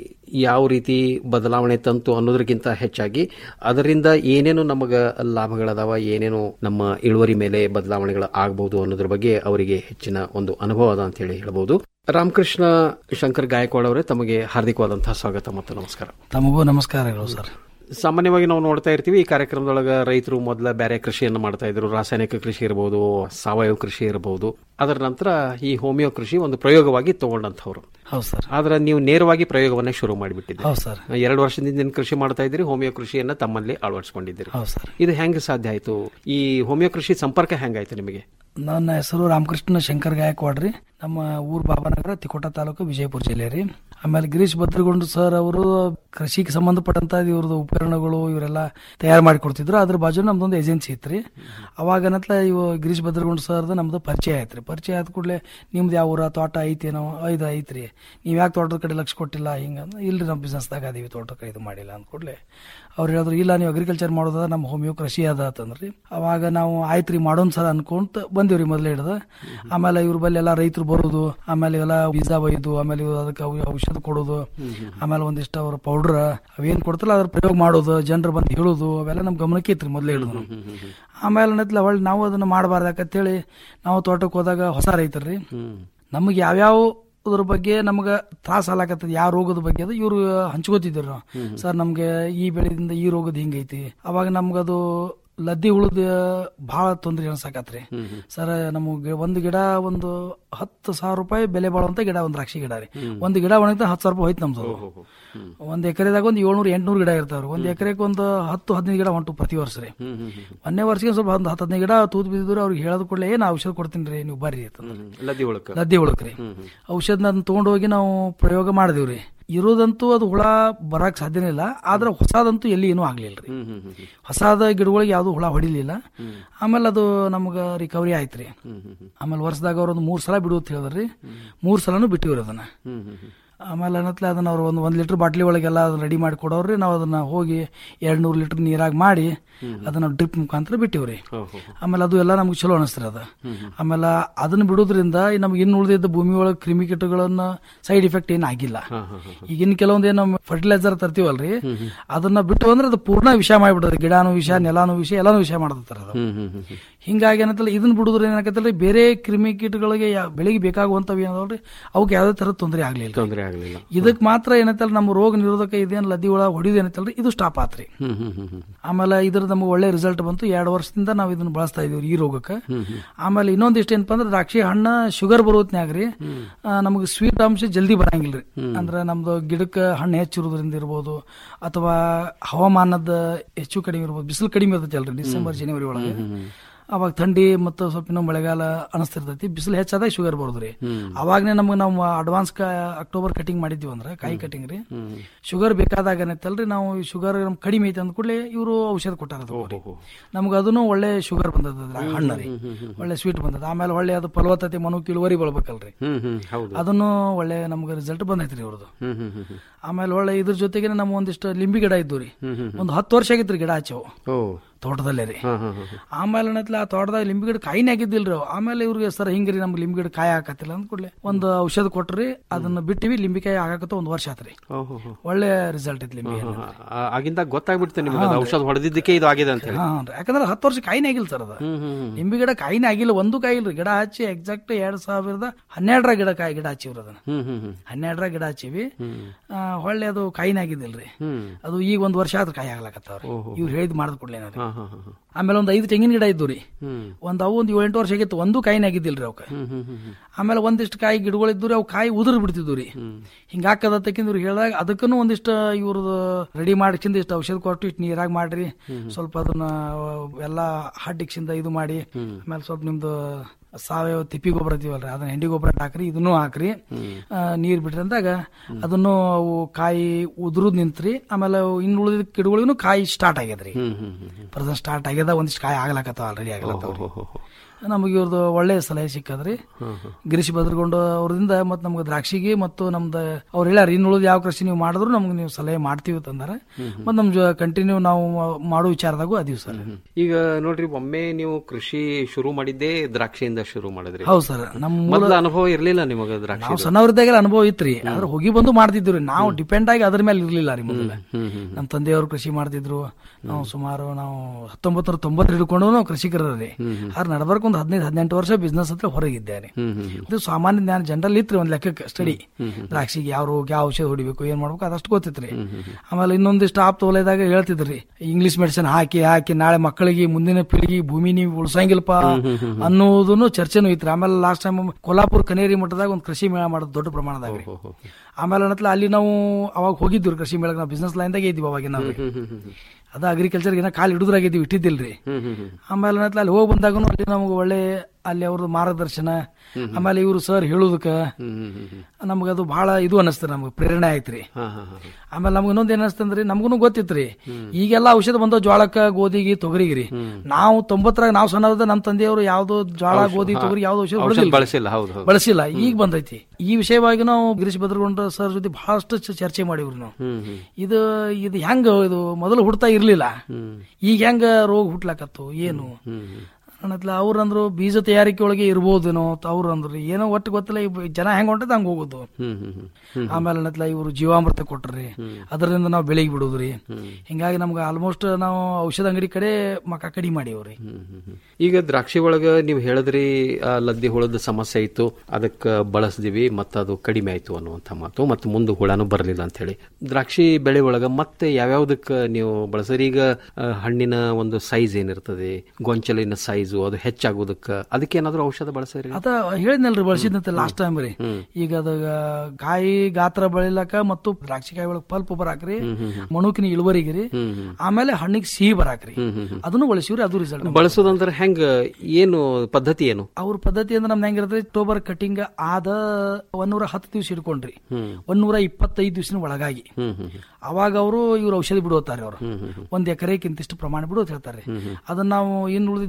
ಯಾವ ರೀತಿ ಬದಲಾವಣೆ ತಂತು ಅನ್ನೋದಕ್ಕಿಂತ ಹೆಚ್ಚಾಗಿ ಅದರಿಂದ ಏನೇನು ನಮಗ ಲಾಭಗಳದಾವ ಏನೇನು ನಮ್ಮ ಇಳುವರಿ ಮೇಲೆ ಬದಲಾವಣೆಗಳು ಆಗಬಹುದು ಅನ್ನೋದ್ರ ಬಗ್ಗೆ ಅವರಿಗೆ ಹೆಚ್ಚಿನ ಒಂದು ಅನುಭವ ಅದ ಅಂತ ಹೇಳಿ ಹೇಳ್ಬೋದು ರಾಮಕೃಷ್ಣ ಶಂಕರ್ ಗಾಯಕ್ವಾಡ್ ಅವರೇ ತಮಗೆ ಹಾರ್ದಿಕವಾದಂತಹ ಸ್ವಾಗತ ಮತ್ತು ನಮಸ್ಕಾರ ತಮಗೂ ನಮಸ್ಕಾರಗಳು ಸರ್ ಸಾಮಾನ್ಯವಾಗಿ ನಾವು ನೋಡ್ತಾ ಇರ್ತೀವಿ ಈ ಕಾರ್ಯಕ್ರಮದೊಳಗ ರೈತರು ಮೊದಲ ಬೇರೆ ಕೃಷಿಯನ್ನು ಮಾಡ್ತಾ ಇದ್ರು ರಾಸಾಯನಿಕ ಕೃಷಿ ಇರಬಹುದು ಸಾವಯವ ಕೃಷಿ ಇರಬಹುದು ಅದರ ನಂತರ ಈ ಹೋಮಿಯೋ ಕೃಷಿ ಒಂದು ಪ್ರಯೋಗವಾಗಿ ತಗೊಂಡಂತವ್ರು ಹೌದು ಸರ್ ಆದ್ರೆ ನೀವು ನೇರವಾಗಿ ಪ್ರಯೋಗವನ್ನೇ ಶುರು ಮಾಡಿಬಿಟ್ಟಿದ್ದೀರಿ ಹೌದು ಸರ್ ಎರಡು ವರ್ಷದಿಂದ ಏನ್ ಕೃಷಿ ಮಾಡ್ತಾ ಇದ್ದೀರಿ ಹೋಮಿಯೋ ಕೃಷಿಯನ್ನ ತಮ್ಮಲ್ಲಿ ಅಳವಡಿಸಿಕೊಂಡಿದ್ದೀರಿ ಹೌದು ಸರ್ ಇದು ಹೆಂಗ್ ಸಾಧ್ಯ ಆಯ್ತು ಈ ಹೋಮಿಯೋ ಕೃಷಿ ಸಂಪರ್ಕ ಹೆಂಗಾಯ್ತು ನಿಮಗೆ ನನ್ನ ಹೆಸರು ರಾಮಕೃಷ್ಣ ಶಂಕರ್ ಗಾಯಕ್ವಾಡ್ ರೀ ನಮ್ಮ ಊರ್ ಬಾಬಾನಗರ ತಿಕೋಟ ತಾಲೂಕು ವಿಜಯಪುರ ಜಿಲ್ಲೆ ರೀ ಆಮೇಲೆ ಗಿರೀಶ್ ಭದ್ರಗೊಂಡು ಸರ್ ಅವರು ಕೃಷಿಗೆ ಸಂಬಂಧಪಟ್ಟಂತ ಇವ್ರದ್ದು ಉಪಕರಣಗಳು ಇವರೆಲ್ಲ ತಯಾರು ಮಾಡಿ ಕೊಡ್ತಿದ್ರು ಅದ್ರ ಬಾಜು ನಮ್ದೊಂದು ಏಜೆನ್ಸಿ ಇತ್ತು ರೀ ಅವಾಗ ಏನತ್ಲ ಇವು ಗಿರೀಶ್ ಭದ್ರಗೊಂಡು ಸರ್ದು ನಮ್ದು ಪರಿಚಯ ಆಯ್ತು ರೀ ಪರಿಚಯ ಆದ ಕೂಡಲೇ ನಿಮ್ದು ಯಾವ ಊರ ತೋಟ ಐತೇನೋ ಐದು ಐತ್ರಿ ನೀವು ಯಾಕೆ ತೋಟದ ಕಡೆ ಲಕ್ಷ ಕೊಟ್ಟಿಲ್ಲ ಹಿಂಗಂದ್ರೆ ಇಲ್ರಿ ನಮ್ಮ ಬಿಸ್ನೆಸ್ದಾಗ ಅದೀವಿ ತೋಟಕ್ಕೆ ಇದು ಮಾಡಿಲ್ಲ ಅಂದ ಕೂಡಲೇ ಅವ್ರು ಹೇಳಿದ್ರು ಇಲ್ಲ ನೀವು ಅಗ್ರಿಕಲ್ಚರ್ ಮಾಡೋದ ನಮ್ಮ ಹೋಮಿಯೋ ಕೃಷಿ ಅದ ಅಂತಂದ್ರಿ ಅವಾಗ ನಾವು ಆಯ್ತು ರೀ ಮಾಡೋನ್ ಸರ್ ಅನ್ಕೊಂತ ಬಂದಿವ್ರಿ ಮೊದಲೇ ಹಿಡ್ದ ಆಮೇಲೆ ಇವ್ರ ಬಲ್ಲಿ ಎಲ್ಲ ರೈತರು ಬರೋದು ಆಮೇಲೆ ಇವೆಲ್ಲ ಬೀಜ ಒಯ್ದು ಆಮೇಲೆ ಇವ್ರು ಅದಕ್ಕೆ ಔ- ಔಷಧ ಕೊಡೋದು ಆಮೇಲೆ ಒಂದಿಷ್ಟು ಅವ್ರ ಪೌಡ್ರ್ ಅವೇನ್ ಕೊಡ್ತಾರಲ್ಲ ಅದ್ರ ಪ್ರಯೋಗ ಮಾಡೋದು ಜನರು ಬಂದು ಹೇಳೋದು ಅವೆಲ್ಲ ನಮ್ ಗಮನಕ್ಕೆ ಇತ್ರಿ ಮೊದಲೇ ಹಿಡಿದು ಆಮೇಲೆ ನತ್ಲ ಹೊಳ್ಳಿ ನಾವು ಅದನ್ನ ಮಾಡಬಾರ್ದಕ್ಕಂತೇಳಿ ನಾವು ತೋಟಕ್ಕೆ ಹೋದಾಗ ಹೊಸ ರೈತರ್ರಿ ನಮಗೆ ಯಾವ್ಯಾವ ಅದ್ರ ಬಗ್ಗೆ ನಮ್ಗೆ ತ್ರಾಸ ಆಲಾಕತ್ತದ ಯಾವ ರೋಗದ ಬಗ್ಗೆ ಅದು ಇವ್ರು ಹಂಚ್ಕೋತಿದ್ರು ನಾವು ಸರ್ ನಮ್ಗೆ ಈ ಬೆಳೆದಿಂದ ಈ ರೋಗದ ಹಿಂಗೈತಿ ಅವಾಗ ನಮ್ಗದು ಲದ್ದಿ ಉಳಿದ ಬಹಳ ತೊಂದ್ರೆ ಅನ್ಸಾಕತ್ರಿ ಸರ್ ನಮಗೆ ಒಂದು ಗಿಡ ಒಂದು ಹತ್ತು ಸಾವಿರ ರೂಪಾಯಿ ಬೆಲೆ ಬಾಳುವಂತ ಗಿಡ ಒಂದು ದ್ರಾಕ್ಷಿ ಗಿಡ ರೀ ಒಂದು ಗಿಡ ಒಣಗಿದ ಹತ್ತು ಸಾವಿರ ರೂಪಾಯಿ ಹೋಯ್ತು ನಮ್ದು ಒಂದ್ ಎಕರೆದಾಗ ಒಂದು ಏಳ್ನೂರ ಎಂಟ್ನೂರು ಗಿಡ ಇರ್ತಾವ್ರಿ ಒಂದ್ ಎಕರೆಗೆ ಒಂದು ಹತ್ತು ಹದಿನೈದು ಗಿಡ ಹೊಂಟು ಪ್ರತಿ ವರ್ಷ ರೀ ಒಂದೇ ವರ್ಷಕ್ಕೆ ಸ್ವಲ್ಪ ಒಂದು ಹತ್ತು ಹದಿನೈದು ಗಿಡ ತೂತ್ ಬಿದ್ದಿದ್ರು ಅವ್ರಿಗೆ ಹೇಳೋದ್ ಕೂಡಲೇ ಏನ್ ಔಷಧ ಕೊಡ್ತೀನಿ ರೀ ನೀವು ಬರ್ರಿ ಅಂತಂದ್ರೆ ಲದ್ದಿ ಒಳಕ ಲದ್ದಿ ಉಳಕ್ರಿ ಔಷಧನ ಅದನ್ನ ತಗೊಂಡು ಹೋಗಿ ನಾವು ಪ್ರಯೋಗ ಮಾಡಿದಿವ್ರಿ ಇರೋದಂತೂ ಅದು ಹುಳ ಬರಕ್ ಸಾಧ್ಯನೇ ಇಲ್ಲ ಆದ್ರೆ ಹೊಸದಂತೂ ಎಲ್ಲಿ ಏನೂ ಆಗ್ಲಿಲ್ಲ ರೀ ಹೊಸಾದ ಗಿಡಗಳಿಗೆ ಯಾವ್ದು ಹುಳ ಹೊಡಿಲಿಲ್ಲ ಆಮೇಲೆ ಅದು ನಮ್ಗ ರಿಕವರಿ ಆಯ್ತ್ರಿ ಆಮೇಲೆ ವರ್ಷದಾಗ ಅವ್ರೊಂದು ಮೂರ್ ಸಲ ಬಿಡು ಅಂತ ಹೇಳಿದ್ರಿ ಮೂರ್ ಸಲನು ಬಿಟ್ಟಿವ್ರಿ ಅದನ್ನ ಆಮೇಲೆ ಏನತ್ಲೆ ಅದನ್ನ ಅವ್ರು ಒಂದು ಒಂದ್ ಲೀಟರ್ ಬಾಟ್ಲಿ ಒಳಗೆಲ್ಲ ಅದನ್ನ ರೆಡಿ ಮಾಡಿ ಕೊಡೋರ್ರಿ ನಾವು ಅದನ್ನ ಹೋಗಿ ಎರಡ್ ನೂರು ಲೀಟರ್ ನೀರಾಗ ಮಾಡಿ ಅದನ್ನ ಡ್ರಿಪ್ ಮುಖಾಂತರ ಬಿಟ್ಟಿವ್ರಿ ಆಮೇಲೆ ಅದು ಎಲ್ಲ ನಮ್ಗೆ ಚಲೋ ಅನಿಸ್ತಾರೆ ಅದ ಆಮೇಲೆ ಅದನ್ನ ಬಿಡೋದ್ರಿಂದ ನಮ್ಗೆ ಇನ್ನು ಉಳಿದಿದ್ದ ಭೂಮಿ ಒಳಗೆ ಕ್ರಿಮಿಕೀಟಗಳನ್ನ ಸೈಡ್ ಇಫೆಕ್ಟ್ ಏನ್ ಆಗಿಲ್ಲ ಈಗಿನ ಕೆಲವೊಂದು ಏನು ಫರ್ಟಿಲೈಸರ್ ತರ್ತೀವಲ್ರಿ ಅದನ್ನ ಬಿಟ್ಟು ಅಂದ್ರೆ ಅದು ಪೂರ್ಣ ವಿಷ ಮಾಡಿಬಿಡೋದು ಗಿಡಾನು ವಿಷ ನೆಲಾನು ವಿಷ ಎಲ್ಲಾನು ವಿಷ ಮಾಡತ್ತಾರ ಅದು ಹಿಂಗಾಗಿ ಏನಂತಲ್ಲ ಇದನ್ನ ಬಿಡುದ್ರ ಏನಾಗತ್ತಲ್ರಿ ಬೇರೆ ಕ್ರಿಮಿಕೀಟಗಳಿಗೆ ಯಾ- ಬೆಳೆಗೆ ಬೇಕಾಗುವಂತವ್ ಏನದಲ್ರಿ ಅವಕ್ಕೆ ಯಾವ್ದೇ ತರ ತೊಂದರೆ ಆಗ್ಲಿಲ್ಲ ತೊಂದರೆ ಆಗಲಿಲ್ಲ ಇದಕ್ ಮಾತ್ರ ಏನಂತಲ್ಲ ನಮ್ಮ ರೋಗ ನಿರೋಧಕ ಇದೇನ್ ಲದ್ದಿ ಒಳ ಹೊಡಿಯೋದು ಏನಂತಲ್ರಿ ಇದು ಸ್ಟಾಪ್ ಆತ್ರಿ ಹ್ಮ್ ಹ್ಮ್ ಹ್ಮ್ ಹ್ಮ್ ಆಮೇಲೆ ಇದ್ರ ನಮ್ಗೆ ಒಳ್ಳೆ ರಿಸಲ್ಟ್ ಬಂತು ಎರಡು ವರ್ಷದಿಂದ ನಾವು ಇದನ್ನ ಬಳಸ್ತಾ ಇದೀವಿ ಈ ರೋಗಕ್ಕೆ ಆಮೇಲೆ ಇನ್ನೊಂದಿಷ್ಟು ಏನಪ್ಪಾ ಅಂದ್ರೆ ದ್ರಾಕ್ಷಿ ಹಣ್ಣ ಶುಗರ್ ಬರೋತ್ನ್ಯಾಗ ರೀ ನಮಗೆ ಸ್ವೀಟ್ ಅಂಶ ಜಲ್ದಿ ಬರಂಗಿಲ್ರಿ ಅಂದ್ರೆ ನಮ್ದು ಗಿಡಕ್ಕೆ ಹಣ್ಣು ಹೆಚ್ಚಿರೋದ್ರಿಂದ ಇರ್ಬೋದು ಅಥವಾ ಹವಾಮಾನದ ಹೆಚ್ಚು ಕಡಿಮೆ ಇರ್ಬೋದು ಬಿಸಿಲು ಕಡಿಮೆ ಇರ್ತೈತಲ್ರಿ ಡಿಸೆಂಬರ್ ಜನವರಿ ಒಳಗೆ ಅವಾಗ ಥಂಡಿ ಮತ್ತು ಸ್ವಲ್ಪ ಇನ್ನೂ ಮಳೆಗಾಲ ಅನಿಸ್ತಿರ್ತೈತಿ ಬಿಸಿಲು ಹೆಚ್ಚಾದಾಗ ಶುಗರ್ ಬರೋದ್ರಿ ಅವಾಗನೇ ನಮ್ಗೆ ನಾವು ಅಡ್ವಾನ್ಸ್ ಅಕ್ಟೋಬರ್ ಕಟಿಂಗ್ ಮಾಡಿದ್ವಿ ಅಂದ್ರೆ ಕಾಯಿ ಕಟಿಂಗ್ ರೀ ಶುಗರ್ ಬೇಕಾದಾಗ ಏನೈತಲ್ರಿ ನಾವು ಶುಗರ್ ಕಡಿಮೆ ಐತೆ ಅಂದ ಕೂಡಲೇ ಇವರು ಔಷಧ ಕೊಟ್ಟಾರ ನಮ್ಗೆ ಅದನ್ನು ಒಳ್ಳೆ ಶುಗರ್ ಬಂದದ ಹಣ್ಣು ರೀ ಒಳ್ಳೆ ಸ್ವೀಟ್ ಬಂದದ ಆಮೇಲೆ ಒಳ್ಳೆ ಅದು ಫಲವತ್ತತೆ ಮನುಕ್ ಇಳುವರಿ ಬೆಳ್ಬೇಕಲ್ರಿ ಹ್ಮ್ ಹ್ಮ್ ಹೌದು ಅದನ್ನು ಒಳ್ಳೆ ನಮ್ಗೆ ರಿಸಲ್ಟ್ ಬಂದೈತ್ರಿ ಇವ್ರದ್ದು ಹ್ಮ್ ಹ್ಮ್ ಹ್ಮ್ ಹ್ಮ್ ಆಮೇಲೆ ಒಳ್ಳೆ ಇದ್ರ ಜೊತೆಗೆ ನಮ್ಮ ಒಂದಿಷ್ಟು ಲಿಂಬಿ ಗಿಡ ಇದ್ದು ರೀ ಒಂದು ಹತ್ತು ವರ್ಷ ಆಗಿತ್ರಿ ಗಿಡ ಹಚ್ಚವು ಓ ತೋಟದಲ್ಲೇ ರೀ ಹಾ ಹಾ ಹಾ ಆಮೇಲೆ ಏನೈತ್ಲ ಆ ತೋಟದಾಗ ಲಿಂಬಿ ಗಿಡ ಕಾಯಿನೇ ಆಗಿದ್ದಿಲ್ರಿ ಅವು. ಆಮೇಲೆ ಇವ್ರಿಗೆ ಸರ್ ಹಿಂಗ್ರಿ ನಮ್ಗೆ ಲಿಂಬಿ ಗಿಡ ಕಾಯಿ ಹಾಕತ್ತಿಲ್ಲ ಅಂದ ಕೂಡಲೇ ಒಂದು ಔಷಧ ಕೊಟ್ರಿ ಅದನ್ನ ಬಿಟ್ಟಿವಿ ಲಿಂಬಿಕಾಯಿ ಆಗಾಕತ್ತ ಒಂದು ವರ್ಷ ಆತ್ರಿ ಓಹೋ ಹೋ. ಒಳ್ಳೆ ರಿಸಲ್ಟ್ ಐತಿ ಲಿಂಬಿ ಹಾ, ಹಾ. ಆ- ಆಗಿಂದ ಗೊತ್ತಾಗ್ಬಿಡ್ತು ನಿಮ್ಗೆ ಅದು ಔಷಧ ಹೊಡೆದಿದ್ದಕ್ಕೆ ಇದು ಆಗಿದೆ ಅಂತ ಹೇಳಿ ಹಾ ರೀ. ಯಾಕಂದ್ರೆ ಹತ್ತು ವರ್ಷ ಕಾಯಿನೇ ಆಗಿಲ್ಲ ಸರ್ ಅದ ಲಿಂಬಿ ಗಿಡ ಕಾಯಿನೇ ಆಗಿಲ್ಲ ಒಂದು ಕಾಯಿ ಇಲ್ರಿ ಗಿಡ ಹಚ್ಚಿ ಎಕ್ಸಾಕ್ಟ್ ಎರಡ್ ಸಾವಿರದ ಹನ್ನೆರಡರ ಗಿಡ ಕಾಯಿ ಗಿಡ ಹಚ್ಚಿವ್ರಿ ಅದನ್ನ ಹ್ಮ್ ಹ್ಮ್ ಹ್ಮ್ ಹನ್ನೆರಡರ ಗಿಡ ಹಚ್ಚಿವಿ ಆ, ಹೊಳ್ಳೆ ಅದು ಕಾಯಿನೇ ಆಗಿದ್ದಿಲ್ರಿ ಹ್ಮ್ ಅದು ಈಗ ಒಂದ್ ವರ್ಷ ಆದ್ರೆ ಕಾಯಿ ಆಗ್ಲಾಕತ್ತಾವ್ರಿ ಇವ್ರು ಹೇಳಿದ್ ಮಾಡಿದ್ ಕೂಡಲೇ ಹಾ ಹಾ ಹಾ ಹಾ. ಆಮೇಲೆ ಒಂದ್ ಐದು ತೆಂಗಿನ ಗಿಡ ಇದ್ದು ರೀ ಹ್ಮ್ ಒಂದ್ ಅವು ಒಂದ್ ಏಳೆಂಟು ವರ್ಷ ಆಗಿತ್ತು ಒಂದು ಕಾಯಿನೇ ಆಗಿದ್ದಿಲ್ರಿ ಅವಕ್ಕೆ ಹ್ಮ್ ಹ್ಮ್ ಹ್ಮ್ ಹ್ಮ್. ಆಮೇಲೆ ಒಂದಿಷ್ಟು ಕಾಯಿ ಗಿಡಗಳಿದ್ದು ರೀ ಅವು ಕಾಯಿ ಉದುರ್ ಬಿಡ್ತಿದ್ವು ರೀ ಹಿಂಗಾಕದತ್ತಕ್ಕಿಂತ ಇವ್ರು ಹೇಳಿದಾಗ ಅದಕ್ಕೂ ಒಂದಿಷ್ಟು ಇವ್ರದ್ದು ರೆಡಿ ಮಾಡಿಸಿಂದ ಇಷ್ಟು ಔಷಧ ಕೊಟ್ಟು ಇಷ್ಟು ನೀರಾಗ ಮಾಡ್ರಿ ಸ್ವಲ್ಪ ಅದನ್ನ ಎಲ್ಲ ಹಡ್ಡಿಕ್ಸಿಂದ ಇದು ಮಾಡಿ ಆಮೇಲೆ ಸ್ವಲ್ಪ ನಿಮ್ದು ಸಾವಯವ ತಿಪ್ಪಿ ಗೊಬ್ಬರ ಇದ್ದೀವಲ್ರಿ ಅದನ್ನ ಹೆಂಡಿ ಗೊಬ್ಬರ ಹಾಕ್ರಿ ಇದನ್ನು ಹಾಕ್ರಿ ಆ, ನೀರ್ ಬಿಟ್ರಿ ಅಂದಾಗ ಅದನ್ನು ಅವು ಕಾಯಿ ಉದುರುದ್ ನಿಂತ್ರಿ ಆಮೇಲೆ ಅವು ಇನ್ನು ಉಳಿದ ಗಿಡಗಳಿಗೂ ಕಾಯಿ ಸ್ಟಾರ್ಟ್ ಆಗ್ಯದ್ರಿ ಹ್ಮ್ ಹ್ಮ್ ಹ್ಮ್ ಹ್ಮ್. ಪ್ರೆಸೆಂಟ್ ಸ್ಟಾರ್ಟ್ ಆಗ್ಯದ ಒಂದಿಷ್ಟು ಕಾಯಿ ಆಗ್ಲಾಕತ್ತಾವ ಆಲ್ರೆಡಿ ಆಗ್ಲತ್ತಾವ ಹೋ, ಹೋ, ಹೋ. ನಮಗೆ ಇವ್ರದ್ದು ಒಳ್ಳೆ ಸಲಹೆ ಸಿಕ್ಕದ್ರಿ ಗಿರೀಶ್ ಬದ್ರಗೊಂಡು ಅವ್ರದಿಂದ ಮತ್ತೆ ನಮ್ಗೆ ದ್ರಾಕ್ಷಿಗೆ ಮತ್ತು ನಮ್ದು ಅವ್ರು ಹೇಳ್ಯಾರ ಇನ್ನು ಉಳಿದ ಯಾವ ಕೃಷಿ ನೀವು ಮಾಡಿದ್ರು ನಮ್ಗೆ ನೀವು ಸಲಹೆ ಮಾಡ್ತೀವಿ ಅಂತಂದಾರೆ ಮತ್ತೆ ನಮ್ ಕಂಟಿನ್ಯೂ ನಾವು ಮಾಡೋ ವಿಚಾರದಾಗೂ ಅದೀವಿ ಸರ್ ಈಗ ನೋಡ್ರಿ ಒಮ್ಮೆ ನೀವು ಕೃಷಿ ಶುರು ಮಾಡಿದ್ದೇ ದ್ರಾಕ್ಷಿಯಿಂದ ಶುರು ಮಾಡಿದ್ರಿ ಹೌದು ಸರ್ ನಮ್ಮ ಮೂಲ ಮೊದಲ ಅನುಭವ ಇರ್ಲಿಲ್ಲ ನಿಮಗೆ ದ್ರಾಕ್ಷಿ ನಾವು ಸಣ್ಣವ್ರದ್ದಾಗೆಲ್ಲ ಅನುಭವ ಇತ್ರಿ ಆದ್ರೆ ಹೋಗಿ ಬಂದು ಮಾಡ್ತಿದ್ವಿ ರೀ ನಾವು ಡಿಪೆಂಡ್ ಆಗಿ ಅದ್ರ ಮೇಲೆ ಇರ್ಲಿಲ್ಲ ರೀ ಮೊದಲ ನಮ್ಮ ತಂದೆಯವರು ಕೃಷಿ ಮಾಡ್ತಿದ್ರು ನಾವು ಸುಮಾರು ನಾವು ಹತ್ತೊಂಬತ್ತು ನೂರ ತೊಂಬತ್ತು ಹಿಡ್ಕೊಂಡು ನಾವು ಕೃಷಿಕರ ರೀ ಆದ್ರೆ ನಡ್ಬರ್ಕ್ ಒಂದು ಹದಿನೈದು ಹದಿನೆಂಟು ವರ್ಷ ಬಿಸ್ನೆಸ್ ಹತ್ರ ಹೊರಗಿದ್ದೇನೆ ಇದು ಸಾಮಾನ್ಯ ಜ್ಞಾನ ಜನರಲ್ ಇತ್ರಿ ಒಂದ್ ಲೆಕ್ಕಕ್ಕೆ ಸ್ಟಡಿ ದ್ರಾಕ್ಷಿಗೆ ಯಾವ ರೋಗ ಯಾವ ಔಷಧ ಹೊಡಿಬೇಕು ಏನ್ ಮಾಡ್ಬೇಕು ಅದಷ್ಟು ಗೊತ್ತಿತ್ರಿ ಆಮೇಲೆ ಇನ್ನೊಂದಿಷ್ಟು ಆಪ್ ತೋಲೆದಾಗ ಹೇಳ್ತಿದ್ರಿ ಇಂಗ್ಲಿಷ್ ಮೆಡಿಸಿನ್ ಹಾಕಿ ಹಾಕಿ ನಾಳೆ ಮಕ್ಕಳಿಗೆ ಮುಂದಿನ ಪೀಳಿಗೆ ಭೂಮಿ ನೀವು ಉಳ್ಸಂಗಿಲ್ಲಪ್ಪ ಅನ್ನೋದನ್ನು ಚರ್ಚೆನೂ ಇತ್ರಿ ಆಮೇಲೆ ಲಾಸ್ಟ್ ಟೈಮ್ ಕೊಲ್ಲಾಪುರ ಕನೇರಿ ಮಠದಾಗ ಒಂದು ಕೃಷಿ ಮೇಳ ಮಾಡೋದು ದೊಡ್ಡ ಪ್ರಮಾಣದಾಗ ರೀ. ಆಮೇಲೆ ಏನತ್ಲ ಅಲ್ಲಿ ನಾವು ಅವಾಗ ಹೋಗಿದ್ವಿ ಕೃಷಿ ಮೇಳಕ್ಕೆ ನಾವು ಬಿಸ್ನೆಸ್ ಲೈನ್ದಾಗ ಇದ್ವಿ ಅವಾಗ ನಾವು ಅದ ಅಗ್ರಿಕಲ್ಚರ್ ಏನೋ ಕಾಲು ಹಿಡಿದ್ರಾಗಿದ್ವಿ ಇಟ್ಟಿದ್ದಿಲ್ರಿ ಆಮೇಲೆ ಏನತ್ಲ ಅಲ್ಲಿ ಹೋಗಿ ಬಂದಾಗೂ ಅಲ್ಲಿ ನಮ್ಗೆ ಒಳ್ಳೆ ಅಲ್ಲಿ ಅವ್ರದ್ದು ಮಾರ್ಗದರ್ಶನ ಆಮೇಲೆ ಇವರು ಸರ್ ಹೇಳುದಕ್ಕ ನಮ್ಗೆ ಅದು ಬಹಳ ಇದು ಅನಸ್ತದೆ ನಮ್ಗೆ ಪ್ರೇರಣೆ ಆಯ್ತ್ರಿ ಆಮೇಲೆ ನಮ್ಗೆ ಇನ್ನೊಂದ್ ಏನ್ ಅನಸ್ತಂದ್ರಿ ನಮ್ಗೂ ಗೊತ್ತಿತ್ರಿ ಈಗೆಲ್ಲ ಔಷಧ ಬಂದವ ಜೋಳಕ್ಕ ಗೋಧಿಗೆ ತೊಗರಿಗಿರಿ ನಾವು ತೊಂಬತ್ತರಾಗ ನಾವು ಸಣ್ಣದ ನಮ್ಮ ತಂದೆಯವರು ಯಾವ್ದು ಜೋಳ ಗೋಧಿ ತೊಗರಿ ಯಾವ್ದು ಔಷಧ ಔಷಧ ಹೊಡೆದಿಲ್ಲ ಬಳಸಿಲ್ಲ ಹೌದು ಹೌದು ಬಳಸಿಲ್ಲ ಈಗ ಬಂದೈತಿ ಈ ವಿಷಯವಾಗಿ ನಾವು ಗಿರೀಶ್ ಬದ್ರಗೊಂಡ ಸರ್ ಜೊತೆ ಬಹಳಷ್ಟು ಚ- ಚರ್ಚೆ ಮಾಡಿವ್ರಿ ನಾವು ಹ್ಮ್ ಹ್ಮ್ ಇದು ಇದು ಹೆಂಗ ಇದು ಮೊದಲು ಹುಡ್ತಾ ಇರ್ಲಿಲ್ಲ ಈಗ ಹೆಂಗ ರೋಗ ಹುಟ್ಲಾಕತ್ತು ಏನು ಅನ್ನತ್ಲ ಅವ್ರಂದ್ರು ಬೀಜ ತಯಾರಿಕೆ ಒಳಗೆ ಇರ್ಬೋದೇನೋ ಅಂತ ಅವ್ರು ಅಂದ್ರು ಏನೋ ಒಟ್ಟು ಗೊತ್ತಿಲ್ಲ ಈ ಜನ ಹೆಂಗ್ ಹೊಂಟದ ಹಂಗ ಹೋಗುದು ಹ್ಮ್ ಹ್ಮ್ ಹ್ಮ್ ಆಮೇಲೆ ಅನ್ನತ್ಲ ಇವರು ಜೀವಾಮೃತ ಕೊಟ್ರಿ ಅದರಿಂದ ನಾವು ಬೆಳಿಗ್ಗೆ ಬಿಡುದ್ರಿ ಹಿಂಗಾಗಿ ನಮ್ಗೆ ಆಲ್ಮೋಸ್ಟ್ ನಾವು ಔಷಧ ಅಂಗಡಿ ಕಡೆ ಮಕ ಕಡಿಮೆ ಮಾಡಿವ್ರಿ ಈಗ ದ್ರಾಕ್ಷಿ ಒಳಗ ನೀವು ಹೇಳಿದ್ರಿ ಆ, ಲದ್ದಿ ಹುಳದ ಸಮಸ್ಯೆ ಇತ್ತು ಅದಕ್ಕ ಬಳಸ್ದಿವಿ ಮತ್ತ ಅದು ಕಡಿಮೆ ಆಯ್ತು ಅನ್ನುವಂಥ ಮಾತು ಮತ್ತು ಮುಂದೆ ಹುಳನೂ ಬರಲಿಲ್ಲ ಅಂತ ಹೇಳಿ ದ್ರಾಕ್ಷಿ ಬೆಳೆ ಒಳಗ ಮತ್ತೆ ಯಾವ್ಯಾವ್ದಕ್ಕ ನೀವು ಬಳಸಿದ್ರಿ ಈಗ ಆ, ಹಣ್ಣಿನ ಒಂದು ಸೈಜ್ ಏನಿರ್ತದೆ ಗೊಂಚಲಿನ ಸೈಜು ಅದು ಹೆಚ್ಚಾಗೋದಕ್ಕ ಅದಕ್ಕೆ ಏನಾದ್ರು ಔಷಧ ಬಳಸಿದ್ರಿ ಅದ ಹೇಳಿದ್ನಲ್ರಿ ಬಳಸಿದಂತೆ ಲಾಸ್ಟ್ ಟೈಮ್ ರೀ ಈಗ ಅದ ಕಾಯಿ ಗಾತ್ರ ಬೆಳಿಲಕ ಮತ್ತು ದ್ರಾಕ್ಷಿ ಕಾಯಿ ಒಳಗ್ ಪಲ್ಪ್ ಬರಾಕ್ರಿ ಮಣುಕಿನ ಇಳುವರಿಗೆ ರೀ ಆಮೇಲೆ ಹಣ್ಣಿಗೆ ಸಿಹಿ ಬರಾಕ್ರಿ ಅದನ್ನು ಬಳಸಿವ್ರಿ ಅದು ರಿಸಲ್ಟ್ ಬಳಸೋದಂದ್ರೆ ಹೆಂಗ ಏನು ಪದ್ಧತಿ ಏನು ಅವ್ರ ಪದ್ಧತಿ ಅಂದ್ರೆ ನಮ್ದು ಹೆಂಗಿರುತ್ತೆ ಅಕ್ಟೋಬರ್ ಕಟಿಂಗ್ ಆದ ಒಂದೂರ ಹತ್ತು ದಿವ್ಸ ಇಟ್ಕೊಂಡ್ರಿ ಒಂದೂರ ಇಪ್ಪತ್ತೈದು ದಿವ್ಸನ ಒಳಗಾಗಿ ಅವಾಗ ಅವರು ಇವ್ರು ಔಷಧಿ ಬಿಡುತ್ತಾರೆ ಅವರು ಒಂದ್ ಎಕರೆಗೆ ಇಂತಿಷ್ಟು ಪ್ರಮಾಣ ಬಿಡು ಅಂತ ಹೇಳ್ತಾರೆ ಅದನ್ನ ನಾವು ಇನ್ನು ಉಳಿದಿದ್ದ ಹೆಂಗ ನಾವು ಡ್ರಿಪ್